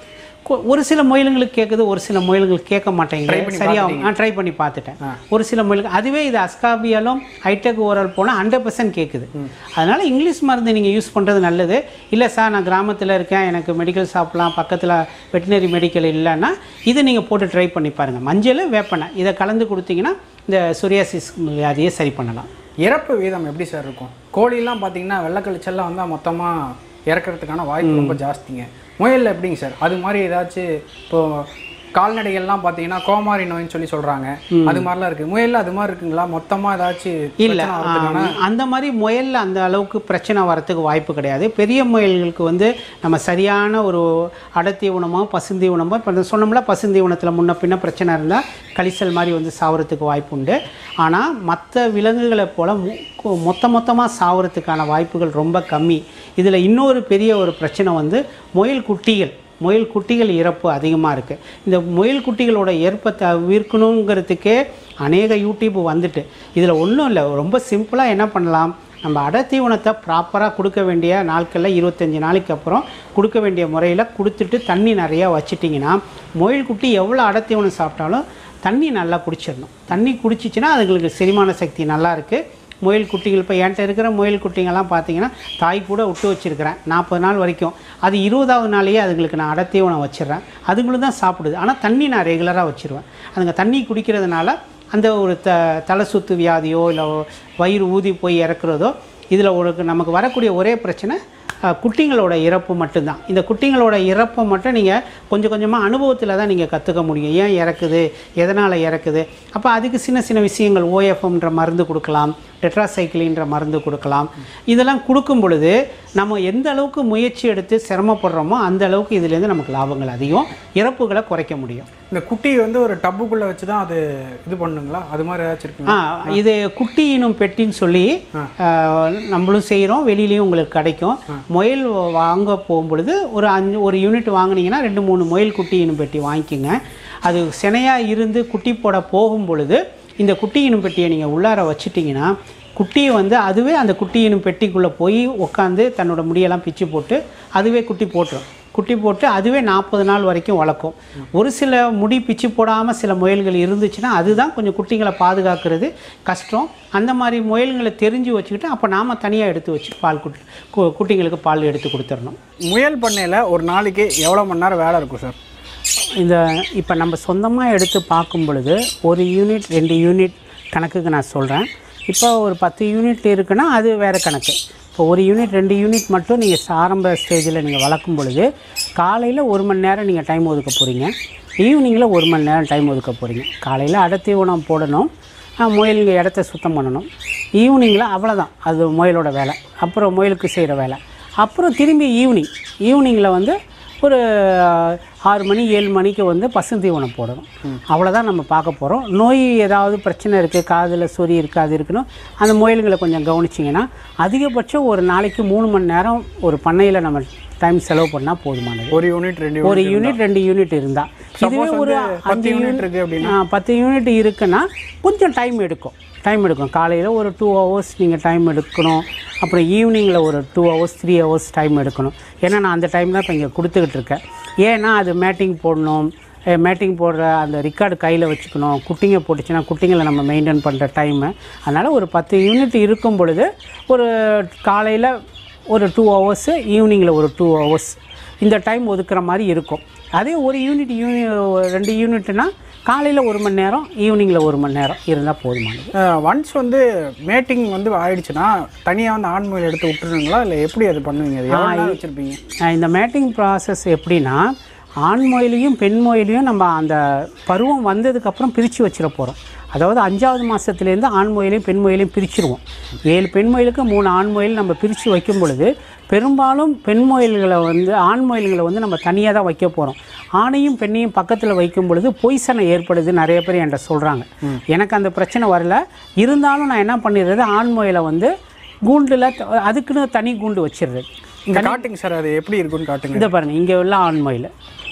கொ- ஒரு சில முயலுங்களுக்கு கேட்குது ஒரு சில முயலுங்களுக்கு கேட்க மாட்டேங்குது சரியாக ட்ரை பண்ணி பார்த்துட்டேன் ஒரு சில முயலுக்கு அதுவே இது அஸ்காபியாலும் ஹைடெக் ஓரல் போனால் ஹண்ட்ரட் பர்சன்ட் கேட்குது அதனால இங்கிலீஷ் மருந்து நீங்கள் யூஸ் பண்ணுறது நல்லது இல்லை சார் நான் கிராமத்தில் இருக்கேன் எனக்கு மெடிக்கல் ஷாப்லாம் பக்கத்தில் வெட்டினரி மெடிக்கல் இல்லைன்னா இதை நீங்கள் போட்டு ட்ரை பண்ணி பாருங்கள் மஞ்சள் வேப்பெண்ணெய் இதை கலந்து கொடுத்தீங்கன்னா இந்த சொரியாசிஸ் வியாதியை சரி பண்ணலாம் இறப்பு வீதம் எப்படி சார் இருக்கும் கோழிலாம் பார்த்தீங்கன்னா வெள்ளைக்கழிச்செல்லாம் வந்தால் மொத்தமாக இறக்கிறதுக்கான வாய்ப்பு ரொம்ப ஜாஸ்திங்க முயலில் எப்படிங்க சார் அது மாதிரி ஏதாச்சும் இப்போ கால்நடைகள்லாம் பார்த்தீங்கன்னா கோமாரி நோயின்னு சொல்லி சொல்கிறாங்க அது மாதிரிலாம் இருக்குது முயலில் அது மாதிரி இருக்குங்களா மொத்தமாக ஏதாச்சும் இல்லை பிரச்சனை வரதுக்கான அந்த மாதிரி முயலில் அந்த அளவுக்கு பிரச்சனை வரத்துக்கு வாய்ப்பு கிடையாது பெரிய முயல்களுக்கு வந்து நம்ம சரியான ஒரு அடர்த்தி உணமோ பசுந்தி உணமோ இப்போ சொன்னோம்ல பசுந்தி உணத்தில் முன்ன பின்ன பிரச்சனை இருந்தால் கழிசல் மாதிரி வந்து சாவறதுக்கு வாய்ப்பு உண்டு ஆனால் மற்ற விலங்குகளை போல் மு- கொ- மொத்த மொத்தமாக சாவறதுக்கான வாய்ப்புகள் ரொம்ப கம்மி இதில் இன்னொரு பெரிய ஒரு பிரச்சனை வந்து முயல் குட்டிகள் முயல் குட்டிகள் இறப்பு அதிகமாக இருக்குது இந்த முயல் குட்டிகளோட இறப்பை தவிர்க்கணுங்கிறதுக்கே அநேக யூடியூப் வந்துட்டு இதில் ஒன்றும் இல்லை ரொம்ப சிம்பிளாக என்ன பண்ணலாம் நம்ம அடத்தீவனத்தை ப்ராப்பராக கொடுக்க வேண்டிய நாட்களில் இருபத்தஞ்சி நாளைக்கு அப்புறம் கொடுக்க வேண்டிய முறையில் கொடுத்துட்டு தண்ணி நிறையா வச்சிட்டிங்கன்னா முயல் குட்டி எவ்வளோ அடத்தீவனம் சாப்பிட்டாலும் தண்ணி நல்லா குடிச்சிடணும் தண்ணி குடிச்சிச்சின்னா அதுங்களுக்கு செரிமான சக்தி நல்லா இருக்குது முயல் குட்டிகள் இப்போ என்கிட்ட இருக்கிற முயல் குட்டிங்கெல்லாம் பார்த்தீங்கன்னா தாய் கூட விட்டு வச்சுருக்கிறேன் நாற்பது நாள் வரைக்கும் அது இருபதாவது நாளையே அதுங்களுக்கு நான் அடத்தீவனம் வச்சிடுறேன் அதுங்களும் தான் சாப்பிடுது ஆனால் தண்ணி நான் ரெகுலராக வச்சுருவேன் அதுங்க தண்ணி குடிக்கிறதுனால அந்த ஒரு த தலை சுத்து வியாதியோ இல்லை வயிறு ஊதி போய் இறக்குறதோ இதில் ஒரு நமக்கு வரக்கூடிய ஒரே பிரச்சனை அஹ், குட்டிங்களோட இறப்பு மட்டும்தான் இந்த குட்டிங்களோட இறப்பை மட்டும் நீங்கள் கொஞ்சம் கொஞ்சமாக அனுபவத்தில் தான் நீங்கள் கற்றுக்க முடியும் ஏன் இறக்குது எதனால் இறக்குது அப்போ அதுக்கு சின்ன சின்ன விஷயங்கள் ஓஎஃப்எம்ன்ற மருந்து கொடுக்கலாம் டெட்ராசைக்கிளின்ற மருந்து கொடுக்கலாம் இதெல்லாம் கொடுக்கும் பொழுது நம்ம எந்த அளவுக்கு முயற்சி எடுத்து சிரமப்படுறோமோ அந்த அளவுக்கு இதுலேருந்து நமக்கு லாபங்கள் அதிகம் இறப்புகளை குறைக்க முடியும் இந்த குட்டி வந்து ஒரு டப்புக்குள்ளே வச்சு தான் அது இது பண்ணுங்களா அது மாதிரி ஏதாச்சும் இருக்குங்களா ஆ இது குட்டி இனும் பெட்டின்னு சொல்லி ஆ, நம்மளும் செய்கிறோம் வெளியிலையும் உங்களுக்கு கிடைக்கும் முயல் வாங்க போகும்பொழுது ஒரு அஞ்சு ஒரு யூனிட் வாங்குனீங்கன்னா ரெண்டு மூணு முயல் குட்டி இனும் பெட்டி வாங்கிக்கோங்க அது சினையாக இருந்து குட்டி போட போகும் பொழுது இந்த குட்டி இனும் பெட்டியை நீங்கள் உள்ளார வச்சிட்டிங்கன்னா குட்டியை வந்து அதுவே அந்த குட்டி இனும் பெட்டிக்குள்ளே போய் உட்காந்து தன்னோட முடியெல்லாம் பிச்சு போட்டு அதுவே குட்டி போட்டுரும் குட்டி போட்டு அதுவே நாற்பது நாள் வரைக்கும் வளர்க்கும் ஒரு சில முடி பிச்சு போடாமல் சில முயல்கள் இருந்துச்சுன்னா அதுதான் கொஞ்சம் குட்டிங்களை பாதுகாக்கிறது கஷ்டம் அந்த மாதிரி முயல்களை தெரிஞ்சு வச்சுக்கிட்டு அப்போ நாம் தனியாக எடுத்து வச்சு பால் குட்டி கு- குட்டிங்களுக்கு பால் எடுத்து கொடுத்துடணும் முயல் பண்ணையில் ஒரு நாளைக்கு எவ்வளோ மணி நேரம் வேலை இருக்கும் சார் இந்த இப்போ நம்ம சொந்தமாக எடுத்து பார்க்கும் பொழுது ஒரு யூனிட் ரெண்டு யூனிட் கணக்குக்கு நான் சொல்கிறேன் இப்போ ஒரு பத்து யூனிட் இருக்குன்னா அது வேறு கணக்கு இப்போ ஒரு யூனிட் ரெண்டு யூனிட் மட்டும் நீங்கள் ஆரம்ப ஸ்டேஜில் நீங்கள் வளர்க்கும் பொழுது காலையில் ஒரு மணி நேரம் நீங்கள் டைம் ஒதுக்க போகிறீங்க ஈவினிங்கில் ஒரு மணி நேரம் டைம் ஒதுக்க போகிறீங்க காலையில் அடர்த்தி உணவு போடணும் ஆஹ், முயலுங்க இடத்த சுத்தம் பண்ணணும் ஈவினிங்கில் அவ்வளோதான் அது முயலோட வேலை அப்புறம் முயலுக்கு செய்கிற வேலை அப்புறம் திரும்பி ஈவினிங் ஈவினிங்கில் வந்து ஒரு ஆஹ், ஆறு மணி ஏழு மணிக்கு வந்து பசுந்தீவனம் போடணும் அவ்வளோதான் நம்ம பார்க்க போகிறோம் நோய் ஏதாவது பிரச்சனை இருக்குது காதில் சொறி இருக்குது அது இருக்குன்னு அந்த முயல்களை கொஞ்சம் கவனிச்சிங்கன்னா அதிகபட்சம் ஒரு நாளைக்கு மூணு மணி நேரம் ஒரு பண்ணையில் நம்ம டைம் செலவு பண்ணால் போதுமானது ஒரு யூனிட் ரெண்டு ஒரு யூனிட் ரெண்டு யூனிட் இருந்தால் இதுவே ஒரு பத்து அஞ்சு யூனிட் யூனிட் இருக்கு அப்படின்னா ஆ, பத்து யூனிட் இருக்குன்னா கொஞ்சம் டைம் எடுக்கும் டைம் எடுக்கும் காலையில் ஒரு டூ ஹவர்ஸ் நீங்கள் டைம் எடுக்கணும் அப்புறம் ஈவினிங்கில் ஒரு two hours three hours time எடுக்கணும் ஏன்னா நான் அந்த டைம் தான் இப்போ இங்கே கொடுத்துக்கிட்டு இருக்கேன் ஏன்னா அது மேட்டிங் போடணும் மேட்டிங் போடுற அந்த ரெக்கார்டு கையில் வச்சுக்கணும் குட்டிங்க போட்டுச்சுன்னா குட்டிங்களை நம்ம மெயின்டைன் பண்ணுற டைமு அதனால் ஒரு பத்து யூனிட் இருக்கும் பொழுது ஒரு காலையில் ஒரு டூ ஹவர்ஸு ஈவினிங்கில் ஒரு டூ ஹவர்ஸ் இந்த டைம் ஒதுக்குற மாதிரி இருக்கும் அதே ஒரு யூனிட் யூனி ரெண்டு யூனிட்னா காலையில் ஒரு மணி நேரம் ஈவினிங்கில் ஒரு மணி நேரம் இருந்தால் போதுமானது ஒன்ஸ் வந்து மேட்டிங் வந்து ஆயிடுச்சுன்னா தனியாக வந்து ஆண் முயல் எடுத்து விட்டுருங்களா இல்லை எப்படி அது பண்ணுவீங்க அது எவ்வளோ நேரம் வச்சுருப்பீங்க அஹ் இந்த மேட்டிங் ப்ராசஸ் எப்படின்னா ஆண் முயலையும் பெண் முயலையும் நம்ம அந்த பருவம் வந்ததுக்கப்புறம் பிரித்து வச்சிட போகிறோம் அதாவது அஞ்சாவது மாதத்துலேருந்து ஆண் முயலையும் பெண் முயலையும் பிரிச்சிருவோம் ஏழு பெண் முயலுக்கு மூணு ஆண் முயல் நம்ம பிரித்து வைக்கும் பொழுது பெரும்பாலும் பெண் முயல்களை வந்து ஆண் முயல்களை வந்து நம்ம தனியாக தான் வைக்க போகிறோம் ஆணையும் பெண்ணையும் பக்கத்தில் வைக்கும் பொழுது பொய்சனை ஏற்படுது நிறைய பேர் என்கிட்ட சொல்கிறாங்க எனக்கு அந்த பிரச்சனை வரல இருந்தாலும் நான் என்ன பண்ணிடுறது ஆண் முயலை வந்து கூண்டில் த- அதுக்குன்னு தனி கூண்டு வச்சிடுறது இங்கே காட்டுங்க சார் அது எப்படி இருக்குன்னு காட்டுங்க இந்த பாருங்க இங்கே உள்ள ஆண்மொயில்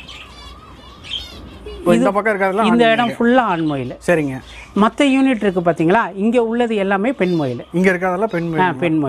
இப்போ இந்த பக்கம் இருக்கிறதுலாம் இந்த இடம் ஃபுல்லாக ஆண்மொயில் சரிங்க மற்ற யூனிட் இருக்குது பார்த்தீங்களா இங்கே உள்ளது எல்லாமே பெண் மொயில் இங்கே இருக்கிறதெல்லாம் பெண் முயல் பெண் மொயில்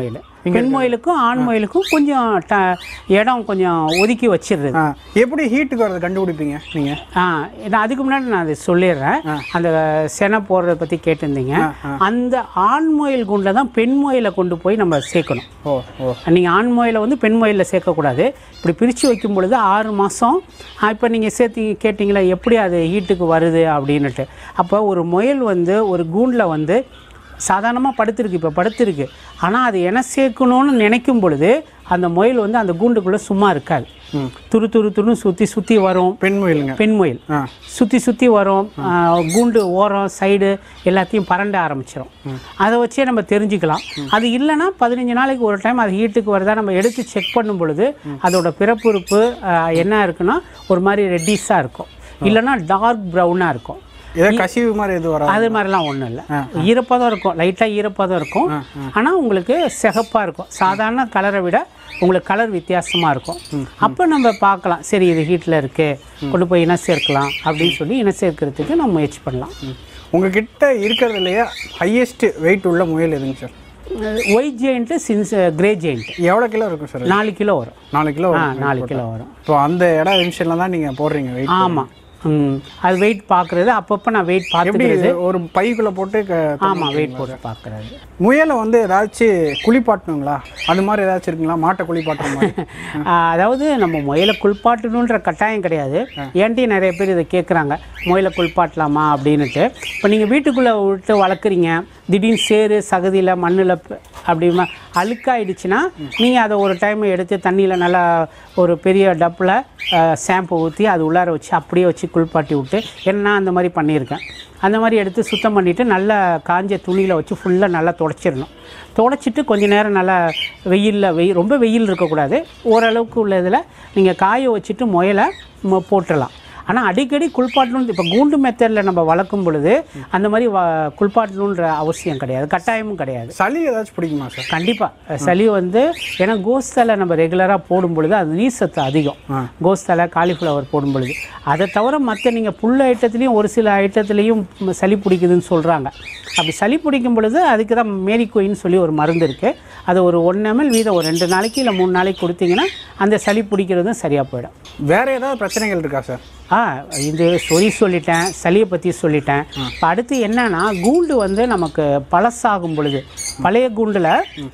பெண் முயலுக்கும் ஆண் முயலுக்கும் கொஞ்சம் ட இடம் கொஞ்சம் ஒதுக்கி வச்சிடுறது ஆ எப்படி ஹீட்டுக்கு வரது கண்டுபிடிப்பீங்க நீங்கள் ஆ நான் அதுக்கு முன்னாடி நான் அதை சொல்லிடுறேன் அந்த செனை போடுறத பற்றி கேட்டிருந்தீங்க அந்த ஆண் முயல் குண்டில் தான் பெண் முயலை கொண்டு போய் நம்ம சேர்க்கணும் ஓ ஓ நீங்கள் ஆண் முயலை வந்து பெண் முயலில் சேர்க்கக்கூடாது இப்படி பிரித்து வைக்கும் பொழுது ஆறு மாதம் இப்போ நீங்கள் சேர்த்தி கேட்டிங்களா எப்படி அது ஹீட்டுக்கு வருது அப்படின்னுட்டு அப்போ ஒரு முயல் வந்து ஒரு கூண்டில் வந்து சாதாரணமாக படுத்திருக்கு இப்போ படுத்திருக்கு ஆனால் அது என்ன சேர்க்கணும்னு நினைக்கும் பொழுது அந்த முயல் வந்து அந்த கூண்டுக்குள்ளே சும்மா இருக்காது துரு துரு துருன்னு சுற்றி சுற்றி வரும் பெண் முயலுங்க பெண் முயல் ஆ சுற்றி சுற்றி வரும் ஆ, கூண்டு ஓரம் சைடு எல்லாத்தையும் பரண்ட ஆரம்பிச்சிடும் அதை வச்சே நம்ம தெரிஞ்சுக்கலாம் அது இல்லைன்னா பதினஞ்சு நாளைக்கு ஒரு டைம் அது ஹீட்டுக்கு வருதா நம்ம எடுத்து செக் பண்ணும் பொழுது அதோட பிறப்புறுப்பு ஆ, என்ன இருக்குன்னா ஒரு மாதிரி ரெட்டிஸாக இருக்கும் இல்லைன்னா டார்க் ப்ரௌனாக இருக்கும் ஏதோ கசிவு மாதிரி எதுவும் வராது அது மாதிரிலாம் ஒன்றும் இல்லை ஈரப்பதம் இருக்கும் லைட்டாக ஈரப்பதம் இருக்கும் ஆனால் உங்களுக்கு சிகப்பாக இருக்கும் சாதாரண கலரை விட உங்களுக்கு கலர் வித்தியாசமாக இருக்கும் அப்போ நம்ம பார்க்கலாம் சரி இது ஹீட்டில் இருக்குது கொண்டு போய் இனம் சேர்க்கலாம் அப்படின்னு சொல்லி இனம் சேர்க்கறதுக்கு நம்ம முயற்சி பண்ணலாம் உங்ககிட்ட இருக்கிறதுலையே ஹையஸ்ட் வெயிட் உள்ள முயல் எதுங்க சார் ஒயிட் ஜெயிண்ட்டு சின்ஸ் கிரே ஜெயிண்ட் எவ்வளோ கிலோ இருக்கும் சார் நாலு கிலோ வரும் நாலு கிலோ ஆ நாலு கிலோ வரும் இப்போ அந்த இடம் நிமிஷம்ல தான் நீங்கள் போடுறீங்க வெயிட் ஆமாம் ம் அது வெயிட் பார்க்குறது அப்பப்போ நான் வெயிட் எப்படி பார்த்துக்கிறது ஒரு பைக்குள்ளே போட்டு க- ஆமாம் வெயிட் போட்டு பார்க்குறது முயலை வந்து ஏதாச்சும் குளிப்பாட்டணுங்களா அது மாதிரி ஏதாச்சும் இருக்குங்களா மாட்டை குளிப்பாட்டுற மாதிரி ஆஹ் அதாவது நம்ம முயலை குளிப்பாட்டணுன்ற கட்டாயம் கிடையாது ஏன்ட்டி நிறைய பேர் இதை கேட்குறாங்க முயலை குளிப்பாட்டலாமா அப்படின்னுட்டு இப்போ நீங்கள் வீட்டுக்குள்ளே விட்டு வளர்க்குறீங்க திடீர்னு சேறு சகதியில் மண்ணில் அப்படிமா அழுக்காயிடுச்சுன்னா நீங்கள் அதை ஒரு டைம் எடுத்து தண்ணியில் நல்லா ஒரு பெரிய டப்பில் ஷாம்பு ஊற்றி அது உள்ளார வச்சு அப்படியே வச்சு குளிப்பாட்டி விட்டு ஏன்னா நான் அந்த மாதிரி பண்ணியிருக்கேன் அந்த மாதிரி எடுத்து சுத்தம் பண்ணிவிட்டு நல்லா காஞ்ச துணியில் வச்சு ஃபுல்லாக நல்லா தொடச்சிடணும் தொடச்சிட்டு கொஞ்ச நேரம் நல்லா வெயிலில் வெயில் ரொம்ப வெயில் இருக்கக்கூடாது ஓரளவுக்கு உள்ள இதில் நீங்கள் காய வச்சுட்டு முயலை மொ- போட்டுடலாம் ஆனால் அடிக்கடி குளிப்பாட்டணும் இப்போ கூண்டு மெத்தடில் நம்ம வளர்க்கும் பொழுது அந்த மாதிரி வ குளிப்பாட்டணுன்ற அவசியம் கிடையாது கட்டாயமும் கிடையாது சளி ஏதாச்சும் பிடிக்குமா சார் கண்டிப்பாக சளி வந்து ஏன்னா கோஸ்தலை நம்ம ரெகுலராக போடும் பொழுது அது நீர் சத்து அதிகம் கோஸ்தலை காலிஃப்ளவர் போடும் பொழுது அதை தவிர மற்ற நீங்கள் புல் ஐட்டத்துலேயும் ஒரு சில ஐட்டத்துலேயும் சளி பிடிக்குதுன்னு சொல்கிறாங்க அப்படி சளி பிடிக்கும் பொழுது அதுக்கு தான் மேரிக்கோயின்னு சொல்லி ஒரு மருந்து இருக்குது அது ஒரு ஒன் எம்எல் வீதம் ஒரு ரெண்டு நாளைக்கு இல்லை மூணு நாளைக்கு கொடுத்தீங்கன்னா அந்த சளி பிடிக்கிறதும் சரியாக போயிடும் வேற ஏதாவது பிரச்சனைகள் இருக்கா சார் ஆ இது சொறி சொல்லிட்டேன் சளியை பற்றி சொல்லிட்டேன் இப்போ அடுத்து என்னன்னா கூண்டு வந்து நமக்கு பழசாகும் பொழுது பழைய கூண்டில்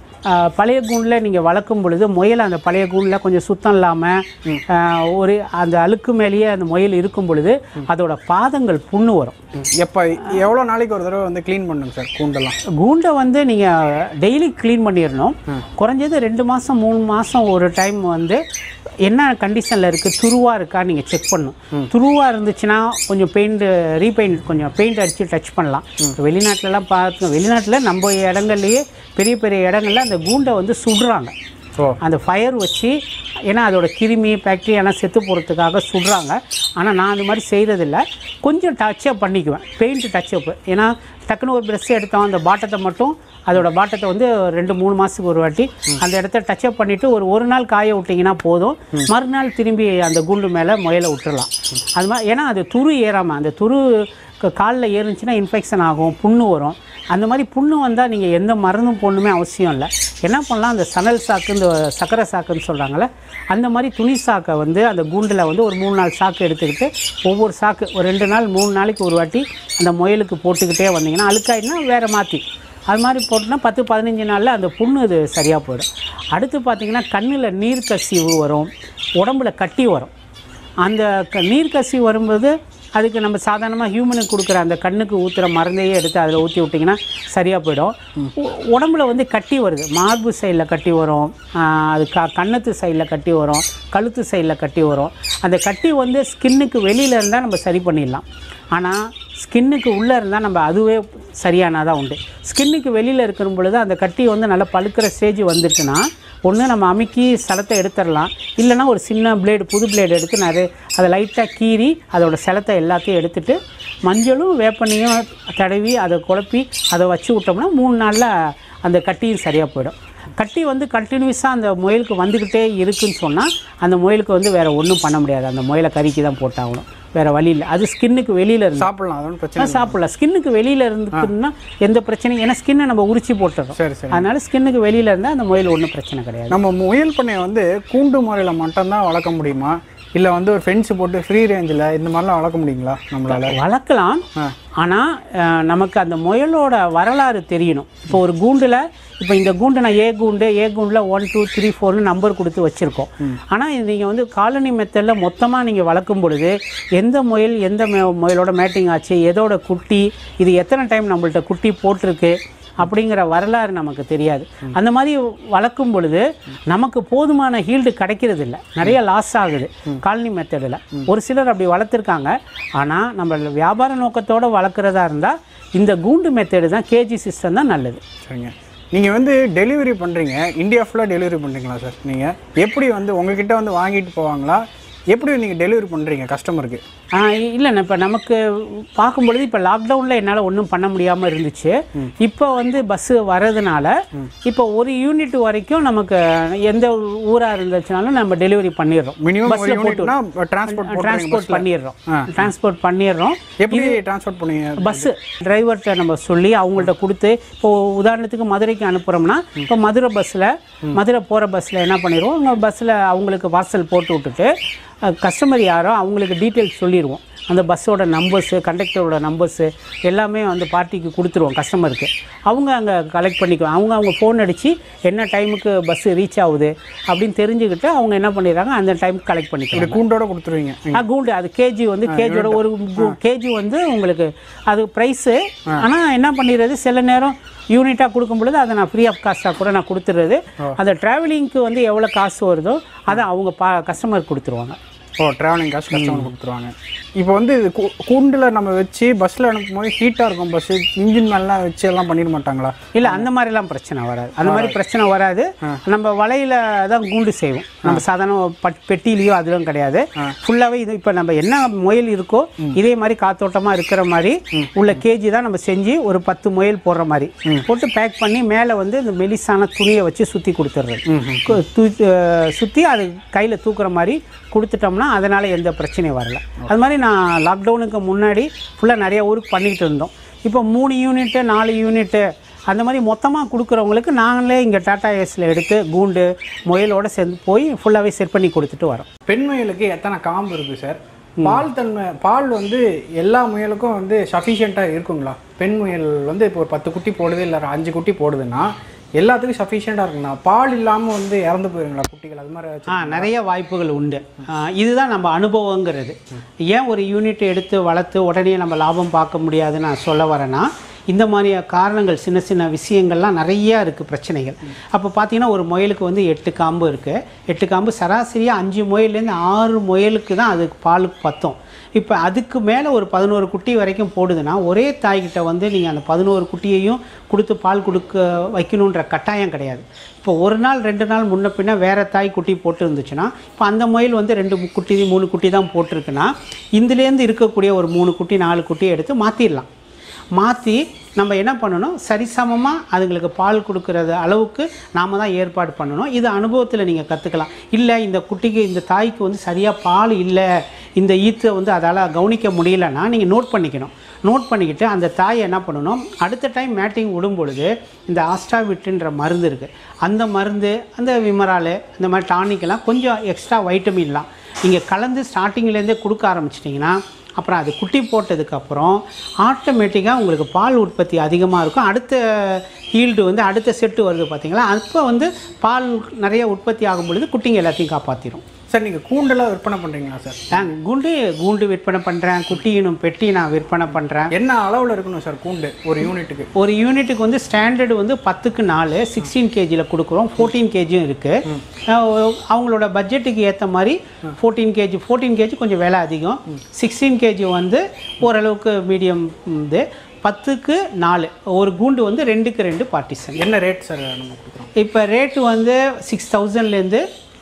பழைய கூண்டில் நீங்கள் வளர்க்கும் பொழுது முயல் அந்த பழைய கூண்டில் கொஞ்சம் சுத்தம் இல்லாமல் ஒரு அந்த அழுக்கு மேலேயே அந்த முயல் இருக்கும் பொழுது அதோட பாதங்கள் புண்ணு வரும் எப்போ எவ்வளோ நாளைக்கு ஒரு தடவை வந்து க்ளீன் பண்ணுங்க சார் கூண்டெல்லாம் கூண்டை வந்து நீங்கள் டெய்லி க்ளீன் பண்ணிடணும் குறைஞ்சது ரெண்டு மாதம் மூணு மாதம் ஒரு டைம் வந்து என்ன கண்டிஷனில் இருக்குது துருவா இருக்கா நீங்கள் செக் பண்ணணும் துருவா இருந்துச்சுன்னா கொஞ்சம் பெயிண்ட் ரீபெயிண்ட் கொஞ்சம் பெயிண்ட் அடித்து டச் பண்ணலாம் வெளிநாட்டிலலாம் பார்த்து வெளிநாட்டில் நம்ம இடங்கள்லையே பெரிய பெரிய இடங்கள்ல அந்த கூண்டை வந்து சுடுறாங்க ஓ அந்த ஃபயர் வச்சு ஏன்னா அதோட கிருமி பாக்டீரியாலாம் செத்து போகிறதுக்காக சுடுறாங்க ஆனால் நான் அந்த மாதிரி செய்கிறதில்ல கொஞ்சம் டச்சப் பண்ணிக்குவேன் பெயிண்ட் டச்சப் ஏன்னா டக்குன்னு ஒரு ப்ரெஷ் எடுத்தோம் அந்த பாட்டத்தை மட்டும் அதோட பாட்டத்தை வந்து ரெண்டு மூணு மாதத்துக்கு ஒரு வாட்டி அந்த இடத்த டச்சப் பண்ணிவிட்டு ஒரு ஒரு நாள் காய விட்டிங்கன்னா போதும் மறுநாள் திரும்பி அந்த குண்டு மேலே முயலை விட்டுறலாம் அது மாதிரி ஏன்னா அது துரு ஏறாமல் அந்த துரு காலில் ஏறுச்சுன்னா இன்ஃபெக்ஷன் ஆகும் புண்ணு வரும் அந்த மாதிரி புண்ணு வந்தால் நீங்கள் எந்த மருந்தும் போடணுமே அவசியம் இல்லை என்ன பண்ணலாம் அந்த சணல் சாக்கு இந்த சக்கரை சாக்குன்னு சொல்கிறாங்கல்ல அந்த மாதிரி துணி சாக்கை வந்து அந்த கூண்டில் வந்து ஒரு மூணு நாலு சாக்கு எடுத்துக்கிட்டு ஒவ்வொரு சாக்கு ஒரு ரெண்டு நாள் மூணு நாளைக்கு ஒரு வாட்டி அந்த முயலுக்கு போட்டுக்கிட்டே வந்தீங்கன்னா அழுக்காயிடுனா வேறு மாற்றி அது மாதிரி போட்டோன்னா பத்து பதினஞ்சு நாளில் அந்த புண்ணு இது சரியாக போயிடும் அடுத்து பார்த்தீங்கன்னா கண்ணில் நீர் கசிவு வரும் உடம்புல கட்டி வரும் அந்த க நீர் கசிவு வரும்போது அதுக்கு நம்ம சாதாரணமாக ஹியூமனுக்கு கொடுக்குற அந்த கண்ணுக்கு ஊற்றுற மருந்தையே எடுத்து அதில் ஊற்றி விட்டிங்கன்னா சரியாக போயிடும் உ- உடம்புல வந்து கட்டி வருது மார்பு சைடில் கட்டி வரும் ஆஹ் அது க கன்னத்து சைடில் கட்டி வரும் கழுத்து சைடில் கட்டி வரும் அந்த கட்டி வந்து ஸ்கின்னுக்கு வெளியில் இருந்தால் நம்ம சரி பண்ணிடலாம் ஆனால் ஸ்கின்னுக்கு உள்ளே இருந்தால் நம்ம அதுவே சரியானதாக உண்டு ஸ்கின்னுக்கு வெளியில் இருக்கிற பொழுது அந்த கட்டி வந்து நல்லா பழுக்கிற ஸ்டேஜ் வந்துட்டுன்னா ஒன்று நம்ம அமுக்கி சலத்தை எடுத்துடலாம் இல்லைன்னா ஒரு சின்ன பிளேடு புது பிளேடு எடுத்து நிறைய அதை லைட்டாக கீறி அதோட செலத்தை எல்லாத்தையும் எடுத்துட்டு மஞ்சளும் வேப்பெண்ணையும் தடவி அதை குழப்பி அதை வச்சு விட்டோம்னா மூணு நாளில் அந்த கட்டியும் சரியாக போயிடும் கட்டி வந்து கண்டினியூஸாக அந்த முயலுக்கு வந்துக்கிட்டே இருக்குன்னு சொன்னால் அந்த முயலுக்கு வந்து வேறு ஒன்றும் பண்ண முடியாது அந்த முயலை கறிக்கு தான் போட்டாகணும் வேறு வழி இல்லை அது ஸ்கின்னுக்கு வெளியில் இருந்து சாப்பிடலாம் அது ஒன்றும் பிரச்சனை இல்லை. சாப்பிடலாம் ஸ்கின்னுக்கு வெளியில் இருந்துக்குன்னா எந்த பிரச்சனையும் ஏன்னா ஸ்கின்னை நம்ம உரிச்சு போட்டுறோம் சரி சரி அதனால ஸ்கின்னுக்கு வெளியில் இருந்தால் அந்த முயல் ஒன்றும் பிரச்சனை கிடையாது நம்ம முயல் பண்ணையை வந்து கூண்டு முறையில் மட்டும்தான் வளர்க்க முடியுமா இல்லை வந்து ஒரு ஃபென்ஸ் போட்டு ஃப்ரீ ரேஞ்சில் இந்த மாதிரிலாம் வளர்க்க முடியுங்களா நம்மளால வளர்க்கலாம் ஆ. ஆனால் நமக்கு அந்த முயலோட வரலாறு தெரியணும் இப்போ ஒரு கூண்டில் இப்போ இந்த கூண்டு நான் ஏ கூண்டு ஏ கூண்டில் ஒன் டூ த்ரீ ஃபோர்னு நம்பர் கொடுத்து வச்சுருக்கோம் ஆனால் இது நீங்கள் வந்து காலனி மெத்தடில் மொத்தமாக நீங்கள் வளர்க்கும் பொழுது எந்த முயல் எந்த மே- முயலோட மேட்டிங் ஆச்சு எதோட குட்டி இது எத்தனை டைம் நம்மள்ட்ட குட்டி போட்டிருக்கு அப்படிங்கிற வரலாறு நமக்கு தெரியாது அந்த மாதிரி வளர்க்கும் பொழுது நமக்கு போதுமான ஹீல்டு கிடைக்கிறது இல்லை நிறைய லாஸ் ஆகுது காலனி மெத்தடில் ஒரு சிலர் அப்படி வளர்த்துருக்காங்க ஆனால் நம்ம வியாபார நோக்கத்தோடு வளர்க்குறதா இருந்தால் இந்த கூண்டு மெத்தடு தான் கேஜி சிஸ்டம் தான் நல்லது சரிங்க நீங்கள் வந்து டெலிவரி பண்ணுறீங்க இந்தியா ஃபுல்லாக டெலிவரி பண்ணுறீங்களா சார் நீங்கள் எப்படி வந்து உங்ககிட்ட வந்து வாங்கிட்டு போவாங்களா எப்படி நீங்கள் டெலிவரி பண்ணுறீங்க கஸ்டமருக்கு இல்லைண்ணா இப்போ நமக்கு பார்க்கும்பொழுது இப்போ லாக்டவுனில் என்னால் ஒன்றும் பண்ண முடியாமல் இருந்துச்சு இப்போ வந்து பஸ்ஸு வர்றதுனால இப்போ ஒரு யூனிட் வரைக்கும் நமக்கு எந்த ஊராக இருந்துச்சுனாலும் நம்ம டெலிவரி பண்ணிடுறோம் மினிமம் ஒரு பஸ்ஸில் போட்டு யூனிட்னா டிரான்ஸ்போர்ட் போட்டு டிரான்ஸ்போர்ட் பண்ணிடுறோம் டிரான்ஸ்போர்ட் பண்ணிடுறோம் எப்படி டிரான்ஸ்போர்ட் பண்ணுவீங்க பஸ்ஸு டிரைவர்கிட்ட நம்ம சொல்லி அவங்கள்ட்ட கொடுத்து இப்போ உதாரணத்துக்கு மதுரைக்கு அனுப்புகிறோம்னா இப்போ மதுரை பஸ்ஸில் மதுரை போகிற பஸ்ஸில் என்ன பண்ணிடுவோம் அவங்க பஸ்ஸில் அவங்களுக்கு பார்சல் போட்டு விட்டுட்டு கஸ்டமர் யாரோ அவங்களுக்கு டீட்டெயில்ஸ் சொல்லிடுவோம் அந்த பஸ்ஸோட நம்பர்ஸு கண்டக்டரோட நம்பர்ஸு எல்லாமே வந்து பார்ட்டிக்கு கொடுத்துருவோம் கஸ்டமருக்கு அவங்க அங்கே கலெக்ட் பண்ணிக்குவோம் அவங்க அவங்க ஃபோன் அடித்து என்ன டைமுக்கு பஸ்ஸு ரீச் ஆகுது அப்படின்னு தெரிஞ்சுக்கிட்டு அவங்க என்ன பண்ணிடுறாங்க அந்த டைமுக்கு கலெக்ட் பண்ணிக்கிறாங்க இப்படி கூண்டோட கொடுத்துருவீங்க ஆ கூண்டு அது கேஜி வந்து கேஜியோட ஒரு கேஜி வந்து உங்களுக்கு அது ப்ரைஸு ஆனால் என்ன பண்ணிடுறது சில நேரம் யூனிட்டாக கொடுக்கும் பொழுது அதை நான் ஃப்ரீ ஆஃப் காஸ்ட்டாக கூட நான் கொடுத்துறது அந்த ட்ராவலிங்க்கு வந்து எவ்வளோ காசு வருதோ அதை அவங்க பா கஸ்டமர் கொடுத்துருவாங்க ஓ ட்ராவலிங் காசு கஸ்டமர் கொடுத்துருவாங்க இப்போ வந்து இது கூ- கூண்டுல நம்ம வச்சு பஸ்ஸில் அனுப்பும் போது ஹீட்டாக இருக்கும் பஸ்ஸு இன்ஜின் மேலாம் வச்சு எல்லாம் பண்ணிட மாட்டாங்களா இல்லை அந்த மாதிரிலாம் பிரச்சனை வராது அந்த மாதிரி பிரச்சனை வராது நம்ம வலையில் தான் கூண்டு செய்வோம் நம்ம சாதாரண பட் பெட்டிலையோ அதுவும் கிடையாது ஃபுல்லாகவே இது இப்போ நம்ம என்ன முயல் இருக்கோ இதே மாதிரி காத்தோட்டமாக இருக்கிற மாதிரி உள்ள கேஜி தான் நம்ம செஞ்சு ஒரு பத்து முயல் போடுற மாதிரி போட்டு பேக் பண்ணி மேலே வந்து இந்த மெலிசான துணியை வச்சு சுற்றி கொடுத்துட்றது கு- தூ- அஹ் சுற்றி அது கையில் தூக்குற மாதிரி கொடுத்துட்டோம்னா அதனால் எந்த பிரச்சனையும் வரல அது மாதிரி நான் லாக்டவுனுக்கு முன்னாடி ஃபுல்லாக நிறைய ஊருக்கு பண்ணிக்கிட்டு இருந்தோம் இப்போ மூணு யூனிட்டு நாலு யூனிட்டு அந்த மாதிரி மொத்தமாக கொடுக்குறவங்களுக்கு நாங்களே இங்கே டாடா ஏஸில் எடுத்து கூண்டு முயலோட சேர்ந்து போய் ஃபுல்லாகவே செட் பண்ணி கொடுத்துட்டு வரோம் பெண் முயலுக்கு எத்தனை காம்பு இருக்குது சார் பால் தன்மை பால் வந்து எல்லா முயலுக்கும் வந்து சஃபிஷியண்ட்டாக இருக்குங்களா பெண் முயல் வந்து இப்போ ஒரு பத்து குட்டி போடுது இல்லை ஒரு அஞ்சு குட்டி போடுதுன்னா எல்லாத்துக்கும் சஃபிஷியண்ட்டாக இருக்குங்களா பால் இல்லாமல் வந்து இறந்து போயிருங்களா குட்டிகள் அது மாதிரி ஆ ஏதாச்சும் நிறைய வாய்ப்புகள் உண்டு ஆ, இதுதான் நம்ம அனுபவங்கிறது ஏன் ஒரு யூனிட் எடுத்து வளர்த்து உடனே நம்ம லாபம் பார்க்க முடியாதுன்னு நான் சொல்ல வரேன்னா இந்த மாதிரி காரணங்கள் சின்ன சின்ன விஷயங்கள்லாம் நிறையா இருக்குது பிரச்சனைகள் அப்போ பார்த்தீங்கன்னா ஒரு முயலுக்கு வந்து எட்டு காம்பு இருக்குது எட்டு காம்பு சராசரியாக அஞ்சு முயல்லேருந்து ஆறு முயலுக்கு தான் அதுக்கு பாலுக்கு பத்தும் இப்போ அதுக்கு மேலே ஒரு பதினோரு குட்டி வரைக்கும் போடுதுன்னா ஒரே தாய்கிட்ட வந்து நீங்கள் அந்த பதினோரு குட்டியையும் கொடுத்து பால் கொடுக்க வைக்கணுன்ற கட்டாயம் கிடையாது இப்போ ஒரு நாள் ரெண்டு நாள் முன்ன பின்ன வேறு தாய் குட்டி போட்டு இருந்துச்சுன்னா இப்போ அந்த முயல் வந்து ரெண்டு மு- குட்டி மூணு குட்டி தான் போட்டிருக்குன்னா இதுலேருந்து இருக்கக்கூடிய ஒரு மூணு குட்டி நாலு குட்டியை எடுத்து மாற்றிடலாம் மாற்றி நம்ம என்ன பண்ணணும் சரிசமமாக அதுங்களுக்கு பால் கொடுக்கறது அளவுக்கு நாம் தான் ஏற்பாடு பண்ணணும் இது அனுபவத்தில் நீங்கள் கற்றுக்கலாம் இல்லை இந்த குட்டிக்கு இந்த தாய்க்கு வந்து சரியாக பால் இல்லை இந்த ஈத்தை வந்து அதால் கவனிக்க முடியலன்னா நீங்கள் நோட் பண்ணிக்கணும் நோட் பண்ணிக்கிட்டு அந்த தாயை என்ன பண்ணணும் அடுத்த டைம் மேட்டிங் விடும் பொழுது இந்த ஆஸ்டாவிட்டுன்ற மருந்து இருக்குது அந்த மருந்து அந்த விமரால் இந்த மாதிரி டானிக்கெல்லாம் கொஞ்சம் எக்ஸ்ட்ரா வைட்டமின்லாம் நீங்கள் கலந்து ஸ்டார்டிங்லேருந்தே கொடுக்க ஆரம்பிச்சிட்டிங்கன்னா அப்புறம் அது குட்டி போட்டதுக்கப்புறம் ஆட்டோமேட்டிக்காக உங்களுக்கு பால் உற்பத்தி அதிகமாக இருக்கும் அடுத்த ஹீல்டு வந்து அடுத்த செட்டு வருது பார்த்தீங்களா அப்போ வந்து பால் நிறைய உற்பத்தி ஆகும் பொழுது குட்டிங்க எல்லாத்தையும் காப்பாற்றிடும் சார் நீங்கள் கூண்டெல்லாம் விற்பனை பண்ணுறீங்களா சார் நான் குண்டு கூண்டு விற்பனை பண்ணுறேன் குட்டியினும் பெட்டி நான் விற்பனை பண்ணுறேன் என்ன அளவில் இருக்கணும் சார் கூண்டு ஒரு யூனிட்டுக்கு ஒரு யூனிட்டுக்கு வந்து ஸ்டாண்டர்டு வந்து பத்துக்கு நாலு சிக்ஸ்டீன் கேஜியில் கொடுக்குறோம் ஃபோர்டீன் கேஜியும் இருக்குது அவங்களோட பட்ஜெட்டுக்கு ஏற்ற மாதிரி ஃபோர்டீன் கேஜி ஃபோர்டீன் கேஜி கொஞ்சம் விலை அதிகம் சிக்ஸ்டீன் கேஜி வந்து ஓரளவுக்கு மீடியம் இது பத்துக்கு நாலு ஒரு கூண்டு வந்து ரெண்டுக்கு ரெண்டு பார்ட்டிஷன் என்ன ரேட் சார் நம்ம கொடுக்குறோம் இப்போ ரேட்டு வந்து சிக்ஸ் தௌசண்ட்லேருந்து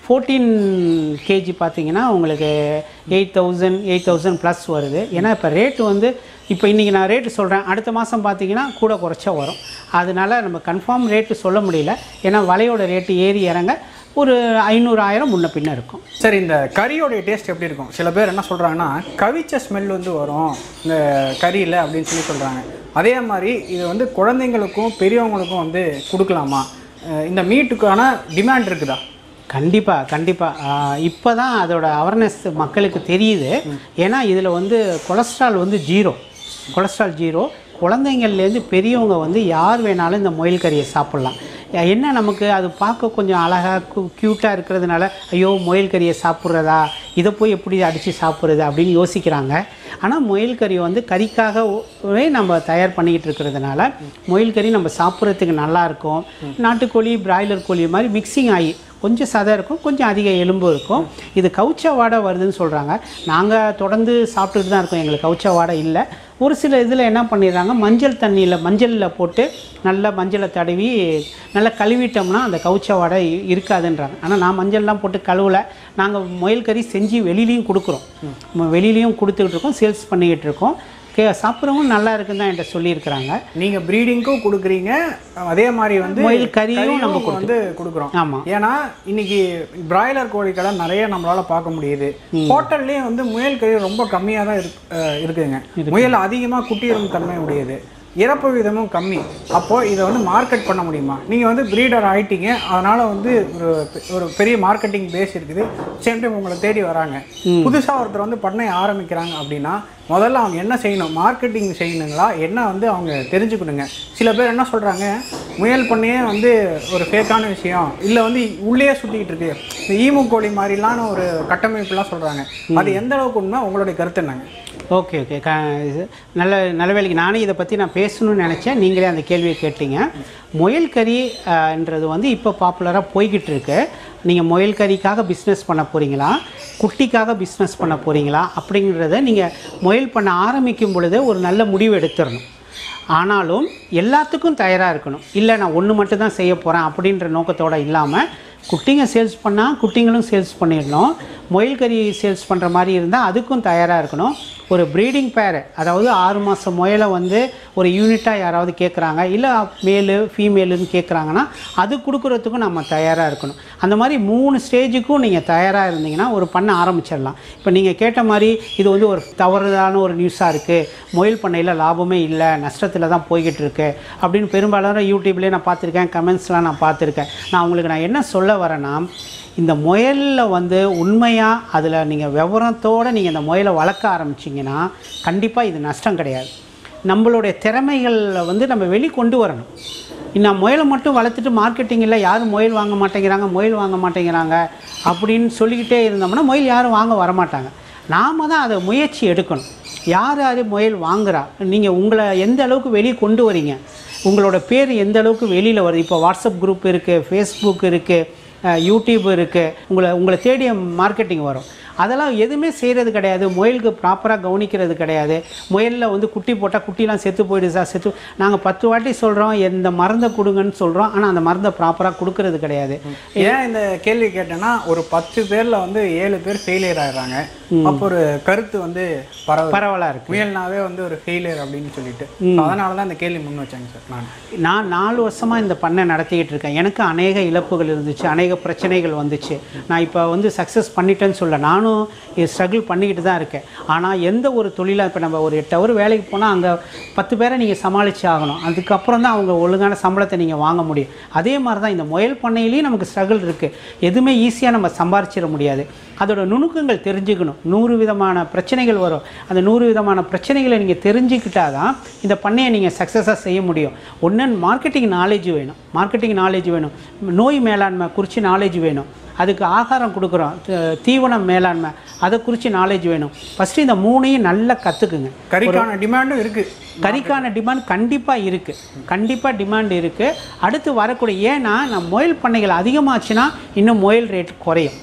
ஃபோர்டீன் கேஜி பார்த்தீங்கன்னா உங்களுக்கு eight thousand eight thousand plus வருது ஏன்னா இப்போ ரேட்டு வந்து இப்போ இன்றைக்கி நான் ரேட்டு சொல்கிறேன் அடுத்த மாதம் பார்த்தீங்கன்னா கூட குறைச்சா வரும் அதனால நம்ம கன்ஃபார்ம் ரேட்டு சொல்ல முடியல ஏன்னா வலையோட ரேட்டு ஏறி இறங்க ஒரு ஐநூறு ஆயிரம் முன்ன பின்ன இருக்கும் சரி இந்த கறியோடைய டேஸ்ட் எப்படி இருக்கும் சில பேர் என்ன சொல்கிறாங்கன்னா கவிச்ச ஸ்மெல் வந்து வரும் இந்த கறியில் அப்படின்னு சொல்லி சொல்கிறாங்க அதே மாதிரி இது வந்து குழந்தைங்களுக்கும் பெரியவங்களுக்கும் வந்து கொடுக்கலாமா அஹ் இந்த மீட்டுக்கான டிமாண்ட் இருக்குதா கண்டிப்பாக கண்டிப்பாக இப்போ தான் அதோட அவேர்னஸ் மக்களுக்கு தெரியுது ஏன்னா இதில் வந்து கொலஸ்ட்ரால் வந்து ஜீரோ கொலஸ்ட்ரால் ஜீரோ குழந்தைங்கள்லேருந்து பெரியவங்க வந்து யார் வேணாலும் இந்த முயல் கறியை சாப்பிட்லாம் என்ன நமக்கு அது பார்க்க கொஞ்சம் அழகாக க்யூட்டாக இருக்கிறதுனால ஐயோ முயல் கறியை சாப்பிட்றதா இதை போய் எப்படி அடித்து சாப்பிட்றது அப்படின்னு யோசிக்கிறாங்க ஆனால் முயல் கறி வந்து கறிக்காகவே நம்ம தயார் பண்ணிக்கிட்டு இருக்கிறதுனால முயல் கறி நம்ம சாப்பிட்றதுக்கு நல்லாயிருக்கும் நாட்டுக்கோழி பிராய்லர் கோழி மாதிரி மிக்சிங் ஆகி கொஞ்சம் சதை இருக்கும் கொஞ்சம் அதிக எலும்பு இருக்கும் இது கவுச்ச வாடை வருதுன்னு சொல்கிறாங்க நாங்கள் தொடர்ந்து சாப்பிட்டுட்டு தான் இருக்கோம் எங்களுக்கு கவுச்ச வாடை இல்லை ஒரு சில இதில் என்ன பண்ணிடுறாங்க மஞ்சள் தண்ணியில் மஞ்சளில் போட்டு நல்லா மஞ்சளை தடவி நல்லா கழுவிட்டோம்னா அந்த கவுச்ச வாடை இ- இருக்காதுன்றாங்க ஆனால் நான் மஞ்சள்லாம் போட்டு கழுவல நாங்கள் முயல் கறி செஞ்சு வெளியிலையும் கொடுக்குறோம் ம- வெளியிலையும் கொடுத்துக்கிட்டு இருக்கோம் சேல்ஸ் பண்ணிக்கிட்டு இருக்கோம் கே சாப்பிட்றவங்க நல்லா இருக்குன்னு தான் என்கிட்ட சொல்லியிருக்கிறாங்க நீங்கள் ப்ரீடிங்க்கும் கொடுக்குறீங்க அதே மாதிரி வந்து முயல் கறியும் நம்ம வந்து கொடுக்குறோம் ஆமாம் ஏன்னா இன்னைக்கு பிராய்லர் கோழி கடை நிறைய நம்மளால பார்க்க முடியுது ஹோட்டல்லேயே வந்து முயல் கறி ரொம்ப கம்மியாக தான் இருக்கு அஹ் இருக்குதுங்க முயல் அதிகமாக குட்டியிடும் தன்மை உடையது இறப்பு விதமும் கம்மி அப்போ இதை வந்து மார்க்கெட் பண்ண முடியுமா நீங்கள் வந்து ப்ரீடர் ஆயிட்டீங்க அதனால வந்து ஒரு ஒரு பெரிய மார்க்கெட்டிங் பேஸ் இருக்குது சேம் டைம் உங்களை தேடி வராங்க புதுசாக ஒருத்தர் வந்து பண்ணை ஆரம்பிக்கிறாங்க அப்படின்னா முதல்ல அவங்க என்ன செய்யணும் மார்க்கெட்டிங் செய்யணுங்களா என்ன வந்து அவங்க தெரிஞ்சுக்கணுங்க சில பேர் என்ன சொல்கிறாங்க முயல் பண்ணையே வந்து ஒரு ஃபேக்கான விஷயம் இல்லை வந்து உள்ளே சுற்றிக்கிட்டு இருக்கு இந்த ஈமு கோழி மாதிரிலான ஒரு கட்டமைப்புலாம் சொல்கிறாங்க அது எந்த அளவுக்கு உண்மை உங்களுடைய கருத்து என்னங்க ஓகே ஓகே க இது நல்ல நல்ல வேலைக்கு நானே இதை பற்றி நான் பேசணும்னு நினச்சேன் நீங்களே அந்த கேள்வியை கேட்டீங்க முயல் கறி அஹ், ன்றது வந்து இப்போ பாப்புலராக போய்கிட்டு இருக்கு நீங்கள் முயல் கறிக்காக பிஸ்னஸ் பண்ண போகிறீங்களா குட்டிக்காக பிஸ்னஸ் பண்ண போகிறீங்களா அப்படிங்கிறத நீங்கள் முயல் பண்ண ஆரம்பிக்கும் பொழுதே ஒரு நல்ல முடிவு எடுத்துடணும் ஆனாலும் எல்லாத்துக்கும் தயாராக இருக்கணும் இல்லை நான் ஒன்று மட்டும் தான் செய்ய போகிறேன் அப்படின்ற நோக்கத்தோடு இல்லாமல் குட்டிங்க சேல்ஸ் பண்ணால் குட்டிங்களும் சேல்ஸ் பண்ணிடணும் முயல் கறி சேல்ஸ் பண்ணுற மாதிரி இருந்தால் அதுக்கும் தயாராக இருக்கணும் ஒரு ப்ரீடிங் பேர் அதாவது ஆறு மாதம் முயலை வந்து ஒரு யூனிட்டாக யாராவது கேட்குறாங்க இல்லை மேலு ஃபீமேலுன்னு கேட்குறாங்கன்னா அது கொடுக்குறதுக்கும் நம்ம தயாராக இருக்கணும் அந்த மாதிரி மூணு ஸ்டேஜுக்கும் நீங்கள் தயாராக இருந்தீங்கன்னா ஒரு பண்ண ஆரம்பிச்சிடலாம் இப்போ நீங்கள் கேட்ட மாதிரி இது வந்து ஒரு தவறுதான ஒரு நியூஸாக இருக்குது முயல் பண்ணையில் லாபமே இல்லை நஷ்டத்தில் தான் போய்கிட்டு இருக்கு அப்படின்னு பெரும்பாலான யூடியூப்லேயே நான் பார்த்துருக்கேன் கமெண்ட்ஸ்லாம் நான் பார்த்துருக்கேன் நான் உங்களுக்கு நான் என்ன சொல்ல வரேன்னா இந்த முயலில் வந்து உண்மையாக அதில் நீங்கள் விவரத்தோடு நீங்கள் இந்த முயலை வளர்க்க ஆரம்பிச்சிங்கன்னா கண்டிப்பாக இது நஷ்டம் கிடையாது நம்மளுடைய திறமைகளை வந்து நம்ம வெளி கொண்டு வரணும் நான் முயலை மட்டும் வளர்த்துட்டு மார்க்கெட்டிங்கில் யாரும் முயல் வாங்க மாட்டேங்கிறாங்க முயல் வாங்க மாட்டேங்கிறாங்க அப்படின்னு சொல்லிக்கிட்டே இருந்தோம்னா முயல் யாரும் வாங்க வரமாட்டாங்க நாம் தான் அதை முயற்சி எடுக்கணும் யார் யார் முயல் வாங்குறா நீங்கள் உங்களை எந்த அளவுக்கு வெளியே கொண்டு வரீங்க உங்களோட பேர் எந்த அளவுக்கு வெளியில் வருது இப்போ வாட்ஸ்அப் குரூப் இருக்குது ஃபேஸ்புக் இருக்குது யூடியூப் இருக்குது உங்களை உங்களை தேடிய மார்க்கெட்டிங் வரும் அதெல்லாம் எதுவுமே செய்கிறது கிடையாது முயலுக்கு ப்ராப்பராக கவனிக்கிறது கிடையாது முயலில் வந்து குட்டி போட்டால் குட்டிலாம் செத்து போயிடுது சார் செத்து நாங்கள் பத்து வாட்டி சொல்கிறோம் எந்த மருந்தை கொடுங்கன்னு சொல்கிறோம் ஆனால் அந்த மருந்தை ப்ராப்பராக கொடுக்கறது கிடையாது ஏன் இந்த கேள்வி கேட்டேன்னா ஒரு பத்து பேர்ல வந்து ஏழு பேர் ஃபெயிலியர் ஆயிடுறாங்க அப்போ ஒரு கருத்து வந்து பரவ பரவலாக இருக்குது முயல்னாவே வந்து ஒரு ஃபெயிலியர் அப்படின்னு சொல்லிட்டு அதனால தான் இந்த கேள்வி முன் வச்சாங்க சார் நான் நான் நாலு வருஷமாக இந்த பண்ணை நடத்திக்கிட்டு இருக்கேன் எனக்கு அநேக இழப்புகள் இருந்துச்சு அநேக பிரச்சனைகள் வந்துச்சு நான் இப்போ வந்து சக்ஸஸ் பண்ணிட்டேன்னு சொல்ல நானும் ஸ்ட்ரகிள் பண்ணிக்கிட்டு தான் இருக்கேன் ஆனால் எந்த ஒரு தொழிலாக இப்போ நம்ம ஒரு எட்டு ஹவர் வேலைக்கு போனால் அங்கே பத்து பேரை நீங்கள் சமாளித்து ஆகணும் அதுக்கப்புறம் தான் அவங்க ஒழுங்கான சம்பளத்தை நீங்கள் வாங்க முடியும் அதே மாதிரி தான் இந்த முயல் பண்ணையிலையும் நமக்கு ஸ்ட்ரகிள் இருக்குது எதுவுமே ஈஸியாக நம்ம சம்பாரிச்சிட முடியாது அதோட நுணுக்கங்கள் தெரிஞ்சுக்கணும் நூறு விதமான பிரச்சனைகள் வரும் அந்த நூறு விதமான பிரச்சனைகளை நீங்கள் தெரிஞ்சுக்கிட்டா தான் இந்த பண்ணையை நீங்கள் சக்ஸஸாக செய்ய முடியும் ஒன்று மார்க்கெட்டிங் நாலேஜ் வேணும் மார்க்கெட்டிங் நாலேஜ் வேணும் நோய் மேலாண்மை குறித்து நாலேஜ் வேணும் அதுக்கு ஆகாரம் கொடுக்குறோம் த- தீவனம் மேலாண்மை அதை குறித்து நாலேஜ் வேணும் ஃபஸ்ட்டு இந்த மூணையும் நல்லா கற்றுக்குங்க கறிக்கான டிமாண்டும் இருக்கு கறிக்கான டிமாண்ட் கண்டிப்பாக இருக்குது கண்டிப்பாக டிமாண்ட் இருக்குது அடுத்து வரக்கூடிய ஏன்னா நம்ம முயல் பண்ணைகள் அதிகமாச்சுன்னா இன்னும் முயல் ரேட் குறையும்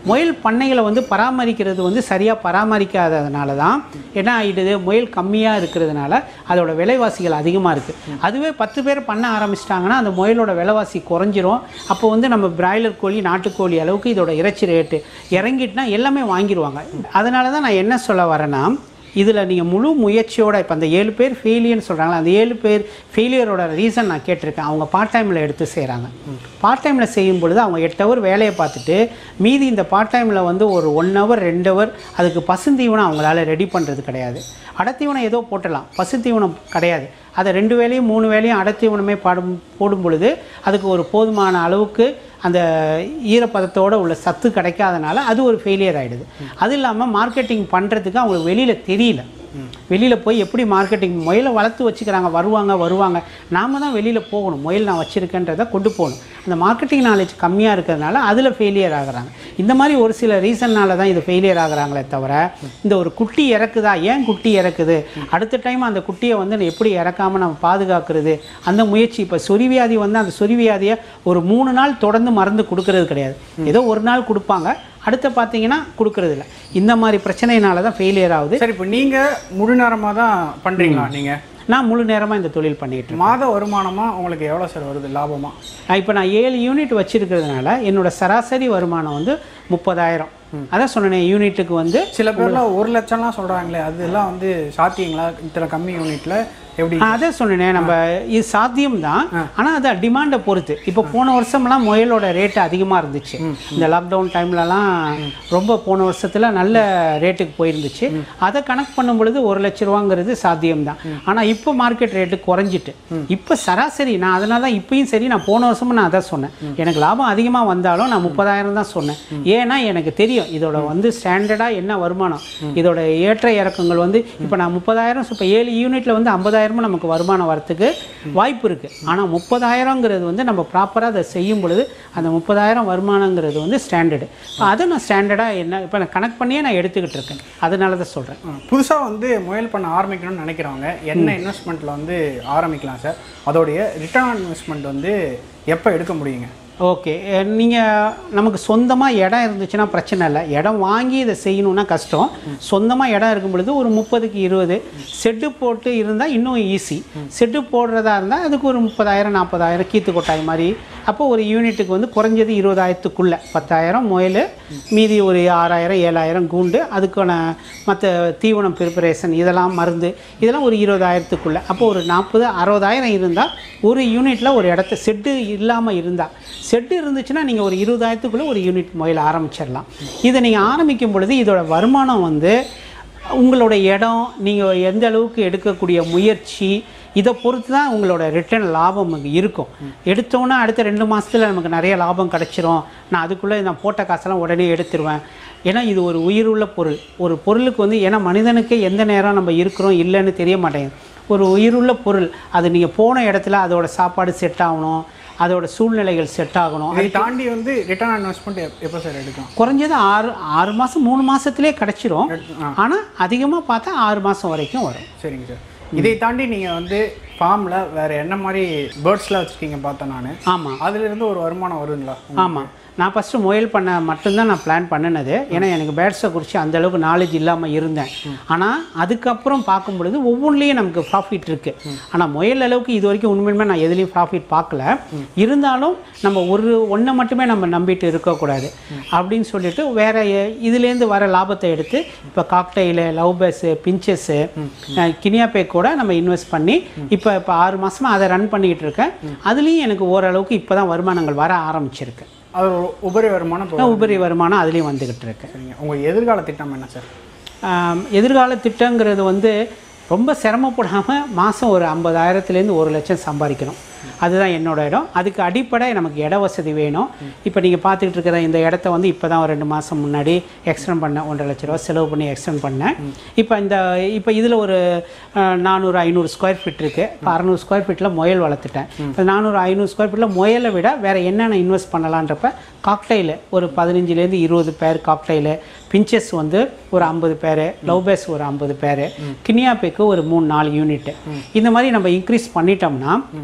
முயல் பண்ணைகளை வந்து பராமரிக்கிறது வந்து சரியாக பராமரிக்காததுனால தான் என்ன ஆகிடுது முயல் கம்மியாக இருக்கிறதுனால அதோட விலைவாசிகள் அதிகமாக இருக்குது அதுவே பத்து பேர் பண்ண ஆரம்பிச்சிட்டாங்கன்னா அந்த முயலோட விலைவாசி குறைஞ்சிரும் அப்போ வந்து நம்ம பிராய்லர் கோழி நாட்டுக்கோழி அளவுக்கு இதோட இறைச்சி ரேட்டு இறங்கிட்டுனா எல்லாமே வாங்கிடுவாங்க அதனால தான் நான் என்ன சொல்ல வரேன்னா இதில் நீங்கள் முழு முயற்சியோட இப்போ அந்த ஏழு பேர் ஃபெயிலியர்னு சொல்கிறாங்களா அந்த ஏழு பேர் ஃபெயிலியரோட ரீசன் நான் கேட்டிருக்கேன் அவங்க பார்ட் டைமில் எடுத்து செய்கிறாங்க பார்ட் டைமில் செய்யும் பொழுது அவங்க எட்டு ஹவர் வேலையை பார்த்துட்டு மீதி இந்த பார்ட் டைமில் வந்து ஒரு ஒன் ஹவர் ரெண்டு ஹவர் அதுக்கு பசுந்தீவனம் அவங்களால ரெடி பண்ணுறது கிடையாது அடத்தீவனம் ஏதோ போட்டலாம் பசுத்தீவனம் கிடையாது அதை ரெண்டு வேலையும் மூணு வேலையும் அடத்தீவனமே பாடும் போடும் பொழுது அதுக்கு ஒரு போதுமான அளவுக்கு அந்த ஈரப்பதத்தோட உள்ள சத்து கிடைக்காதனால அது ஒரு ஃபெயிலியர் ஆகிடுது அது இல்லாமல் மார்க்கெட்டிங் பண்ணுறதுக்கு அவங்களுக்கு வெளியில் தெரியல வெளியில் போய் எப்படி மார்க்கெட்டிங் முயலை வளர்த்து வச்சுக்கிறாங்க வருவாங்க வருவாங்க நாம தான் வெளியில் போகணும் முயல் நான் வச்சுருக்கேன்றதை கொண்டு போகணும் அந்த மார்க்கெட்டிங் நாலேஜ் கம்மியாக இருக்கிறதுனால அதில் ஃபெயிலியர் ஆகுறாங்க இந்த மாதிரி ஒரு சில ரீசன்னால தான் இது ஃபெயிலியர் ஆகுறாங்களே தவிர இந்த ஒரு குட்டி இறக்குதா ஏன் குட்டி இறக்குது அடுத்த டைம் அந்த குட்டியை வந்து எப்படி இறக்காமல் நம்ம பாதுகாக்கிறது அந்த முயற்சி இப்போ சொரிவியாதி வந்து அந்த சொரிவியாதியை ஒரு மூணு நாள் தொடர்ந்து மருந்து கொடுக்கறது கிடையாது ஏதோ ஒரு நாள் கொடுப்பாங்க அடுத்து பார்த்தீங்கன்னா கொடுக்கறது இல்ல இந்த மாதிரி பிரச்சனையினால தான் ஃபெயிலியர் ஆகுது சரி இப்போ நீங்க முழு நேரமா தான் பண்றீங்களா நீங்க நான் முழு நேரமாக இந்த தொழில் பண்ணிட்டு இருக்கேன் மாத வருமானமா உங்களுக்கு எவ்வளவு சார் வருது லாபமா இப்போ நான் ஏழு யூனிட் வச்சிருக்கிறதுனால என்னோட சராசரி வருமானம் வந்து முப்பதாயிரம் அதான் சொன்னேன் யூனிட்டுக்கு வந்து சில பேர்லாம் ஒரு லட்சம்லாம் சொல்றாங்களே அதெல்லாம் வந்து சாத்தியங்களா இத்தனை கம்மி யூனிட்ல எப்படி நான் அதான் சொன்னேன் நம்ம இது சாத்தியம்தான் ஆனால் அது டிமாண்டை பொறுத்து இப்போ போன வருஷம்லாம் முயலோட ரேட்டு அதிகமாக இருந்துச்சு இந்த லாக்டவுன் டைம்லலாம் ரொம்ப போன வருஷத்தில் நல்ல ரேட்டுக்கு போயிருந்துச்சு அதை கணக்கு பண்ணும் பொழுது ஒரு லட்ச ரூபாங்கிறது சாத்தியம்தான் ஆனால் இப்போ மார்க்கெட் ரேட்டு குறைஞ்சிட்டு இப்போ சராசரி நான் அதனால தான் இப்பயும் சரி நான் போன வருஷமும் நான் அதான் சொன்னேன் எனக்கு லாபம் அதிகமாக வந்தாலும் நான் முப்பதாயிரம் தான் சொன்னேன் ஏன்னா எனக்கு தெரியும் இதோட வந்து ஸ்டாண்டர்டாக என்ன வருமானம் இதோட ஏற்ற இறக்கங்கள் வந்து இப்போ நான் முப்பதாயிரம் இப்போ ஏழு யூனிட்டில் வந்து ஐம்பதாயிரமும் நமக்கு வருமானம் வரத்துக்கு வாய்ப்பு இருக்குது ஆனால் முப்பதாயிரங்கிறது வந்து நம்ம ப்ராப்பராக அதை செய்யும் பொழுது அந்த முப்பதாயிரம் வருமானங்கிறது வந்து ஸ்டாண்டர்டு அதை நான் ஸ்டாண்டர்டாக என்ன இப்போ நான் கணக்கு பண்ணியே நான் எடுத்துக்கிட்டு இருக்கேன் அதனால தான் சொல்கிறேன் புதுசா வந்து முயல் பண்ண ஆரம்பிக்கணும்னு நினைக்கிறவங்க என்ன இன்வெஸ்ட்மெண்ட்ல வந்து ஆரம்பிக்கலாம் சார் அதோடைய ரிட்டர்ன் ஆன் இன்வெஸ்ட்மெண்ட் வந்து எப்போ எடுக்க முடியுங்க ஓகே நீங்கள் நமக்கு சொந்தமாக இடம் இருந்துச்சுன்னா பிரச்சனை இல்லை இடம் வாங்கி இதை செய்யணுன்னா கஷ்டம் சொந்தமாக இடம் இருக்கும் பொழுது ஒரு முப்பதுக்கு இருபது செட்டு போட்டு இருந்தால் இன்னும் ஈஸி செட்டு போடுறதா இருந்தால் அதுக்கு ஒரு முப்பதாயிரம் நாற்பதாயிரம் கீத்து கொட்டாய் மாதிரி அப்போ ஒரு யூனிட்டுக்கு வந்து குறைஞ்சது இருபதாயிரத்துக்குள்ளே பத்தாயிரம் முயல் மீதி ஒரு ஆறாயிரம் ஏழாயிரம் கூண்டு அதுக்கான மற்ற தீவனம் ப்ரிப்பரேஷன் இதெல்லாம் மருந்து இதெல்லாம் ஒரு இருபதாயிரத்துக்குள்ளே அப்போ ஒரு நாற்பது அறுபதாயிரம் இருந்தால் ஒரு யூனிட்டில் ஒரு இடத்த செட்டு இல்லாமல் இருந்தால் செட்டு இருந்துச்சுன்னா நீங்கள் ஒரு இருபதாயிரத்துக்குள்ளே ஒரு யூனிட் முயல் ஆரம்பிச்சிடலாம் இதை நீங்கள் ஆரம்பிக்கும் பொழுது இதோட வருமானம் வந்து உங்களோட இடம் நீங்கள் எந்த அளவுக்கு எடுக்கக்கூடிய முயற்சி இதை பொறுத்து தான் உங்களோட ரிட்டர்ன் லாபம் அங்க இருக்கும் எடுத்தோன்னா அடுத்த ரெண்டு மாதத்தில் நமக்கு நிறைய லாபம் கிடச்சிரும் நான் அதுக்குள்ளே நான் போட்ட காசெல்லாம் உடனே எடுத்துருவேன் ஏன்னா இது ஒரு உயிருள்ள பொருள் ஒரு பொருளுக்கு வந்து ஏன்னா மனிதனுக்கு எந்த நேரம் நம்ம இருக்கிறோம் இல்லைன்னு தெரிய மாட்டேங்குது ஒரு உயிருள்ள பொருள் அது நீங்கள் போன இடத்துல அதோட சாப்பாடு செட் ஆகணும் அதோட சூழ்நிலைகள் செட் ஆகணும் அதை தாண்டி வந்து ரிட்டர்ன் ஆன் இன்வெஸ்ட்மெண்ட் எப்போ சார் எடுக்கும் குறைஞ்சது ஆறு ஆறு மாதம் மூணு மாதத்துலேயே கிடச்சிரும் ஆனால் அதிகமாக பார்த்தா ஆறு மாதம் வரைக்கும் வரும் சரிங்க சார் இதை தாண்டி நீங்கள் வந்து ஃபார்மில் வேறு என்ன மாதிரி பேர்ட்ஸ்லாம் வச்சுருக்கீங்க பார்த்தேன் நான் ஆமாம் அதுலேருந்து ஒரு வருமானம் வருதுங்களா ஆமாம் நான் ஃபஸ்ட்டு முயல் பண்ண மட்டும்தான் நான் பிளான் பண்ணினது ஏன்னா எனக்கு பேட்ஸை குறித்து அந்த அளவுக்கு நாலேஜ் இல்லாமல் இருந்தேன் ஆனால் அதுக்கப்புறம் பார்க்கும் பொழுது ஒவ்வொன்றிலையும் நமக்கு ப்ராஃபிட் இருக்குது ஆனால் முயல் அளவுக்கு இது வரைக்கும் உண்மையுமே நான் எதுலேயும் ப்ராஃபிட் பார்க்கல இருந்தாலும் நம்ம ஒரு ஒன்றை மட்டுமே நம்ம நம்பிட்டு இருக்கக்கூடாது அப்படின்னு சொல்லிட்டு வேற எ- இதுலேருந்து வர லாபத்தை எடுத்து இப்போ cockatiel love birds finches guinea pig கூட நம்ம இன்வெஸ்ட் பண்ணி இப்போ இப்போ ஆறு மாசமா அதை ரன் பண்ணிக்கிட்டு இருக்கேன் அதுலேயும் எனக்கு ஓரளவுக்கு இப்போ தான் வருமானங்கள் வர ஆரம்பிச்சிருக்கு அது ஒரு உபரி வருமானம் இப்போ நான் உபரி வருமானம் அதுலேயும் வந்துக்கிட்டு இருக்கு சரிங்க உங்கள் எதிர்கால திட்டம் என்ன சார் ஆம், எதிர்கால திட்டங்கிறது வந்து ரொம்ப சிரமப்படாமல் மாதம் ஒரு ஐம்பதாயிரத்துலேருந்து ஒரு லட்சம் சம்பாதிக்கணும் அதுதான் என்னோட இடம் அதுக்கு அடிப்படை நமக்கு இட வசதி வேணும் இப்போ நீங்கள் பார்த்துக்கிட்டு இருக்கிற இந்த இடத்த வந்து இப்போ தான் ஒரு ரெண்டு மாதம் முன்னாடி எக்ஸ்டெண்ட் பண்ணேன் ஒன்றரை லட்ச ரூபா செலவு பண்ணி எக்ஸ்டெண்ட் பண்ணேன் இப்போ இந்த இப்போ இதில் ஒரு அஹ், நானூறு ஐநூறு ஸ்கொயர் ஃபீட் இருக்குது இப்போ அறநூறு ஸ்கொயர் ஃபீட்டில் முயல் வளர்த்துட்டேன் இப்போ நானூறு ஐநூறு ஸ்கொயர் ஃபீட்டில் முயலை விட வேறு என்னென்ன இன்வெஸ்ட் பண்ணலான்றப்ப காக்டைலு ஒரு பதினஞ்சுலேருந்து இருபது பேர் காக்டைலு பிஞ்சஸ் வந்து ஒரு ஐம்பது பேர் லவ் பேஸ் ஒரு ஐம்பது பேர் கினியாபேக்கு ஒரு மூணு நாலு யூனிட் இந்த மாதிரி நம்ம இன்க்ரீஸ் பண்ணிட்டோம்னா நம்ம ரெகுலர்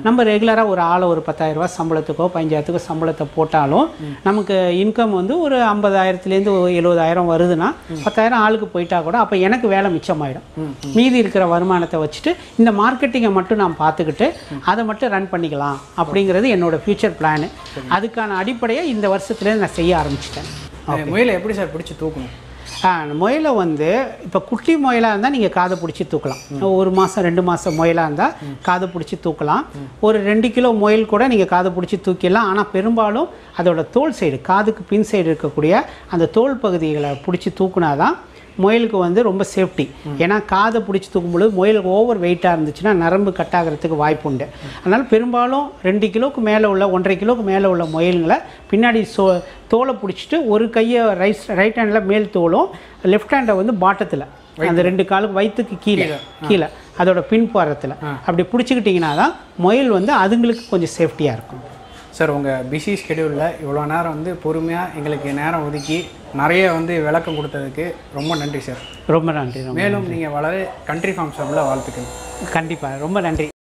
ரெகுலராக ஒரு ஆளை ஒரு பத்தாயிரரூபா சம்பளத்துக்கோ பதினஞ்சாயிரத்துக்கோ சம்பளத்தை போட்டாலும் நமக்கு இன்கம் வந்து ஒரு ஐம்பதாயிரத்துலேருந்து எழுபதாயிரம் வருதுன்னா பத்தாயிரம் ஆளுக்கு போயிட்டா கூட அப்போ எனக்கு வேலை மிச்சமாயிடும் மீதி இருக்கிற வருமானத்தை வச்சுட்டு இந்த மார்க்கெட்டிங்கை மட்டும் நான் பார்த்துக்கிட்டு அதை மட்டும் ரன் பண்ணிக்கலாம் அப்படிங்கிறது என்னோட ஃப்யூச்சர் பிளானு அதுக்கான அடிப்படையை இந்த வருஷத்துலேருந்து நான் செய்ய ஆரம்பிச்சிட்டேன் முயலை எப்படி சார் பிடிச்சி தூக்கணும் ஆ முயலை வந்து இப்போ குட்டி முயலாக இருந்தால் நீங்கள் காதை பிடிச்சி தூக்கலாம் ஒரு மாதம் ரெண்டு மாதம் முயலாக இருந்தால் காதை பிடிச்சி தூக்கலாம் ஒரு ரெண்டு கிலோ முயல் கூட நீங்கள் காதை பிடிச்சி தூக்கிடலாம் ஆனால் பெரும்பாலும் அதோட தோல் சைடு காதுக்கு பின் சைடு இருக்கக்கூடிய அந்த தோல் பகுதிகளை பிடிச்சி தூக்குனாதான் முயலுக்கு வந்து ரொம்ப சேஃப்டி ஏன்னா காதை பிடிச்சி தூக்கும்பொழுது முயலுக்கு ஓவர் வெயிட்டாக இருந்துச்சுன்னா நரம்பு கட் ஆகிறதுக்கு வாய்ப்பு உண்டு அதனால் பெரும்பாலும் ரெண்டு கிலோவுக்கு மேலே உள்ள ஒன்றரை கிலோவுக்கு மேலே உள்ள முயலுங்களை பின்னாடி சோ தோலை பிடிச்சிட்டு ஒரு கையை ரைட் ரைட் ஹேண்டில் மேல் தோலும் லெஃப்ட் ஹேண்டை வந்து பாட்டத்தில் அந்த ரெண்டு காலுக்கு வயிற்றுக்கு கீழே கீழே அதோட பின்புறத்தில் அப்படி பிடிச்சிக்கிட்டிங்கன்னா தான் முயல் வந்து அதுங்களுக்கு கொஞ்சம் சேஃப்டியாக இருக்கும் சார் உங்கள் பிஸி ஸ்கெடியூலில் இவ்வளோ நேரம் வந்து பொறுமையாக எங்களுக்கு நேரம் ஒதுக்கி நிறைய வந்து விளக்கம் கொடுத்ததுக்கு ரொம்ப நன்றி சார் ரொம்ப நன்றி ரொம்ப மேலும் நீங்கள் வளர கண்ட்ரி ஃபார்ம் ஷாப்பில் வாழ்த்துக்கள் கண்டிப்பாக ரொம்ப நன்றி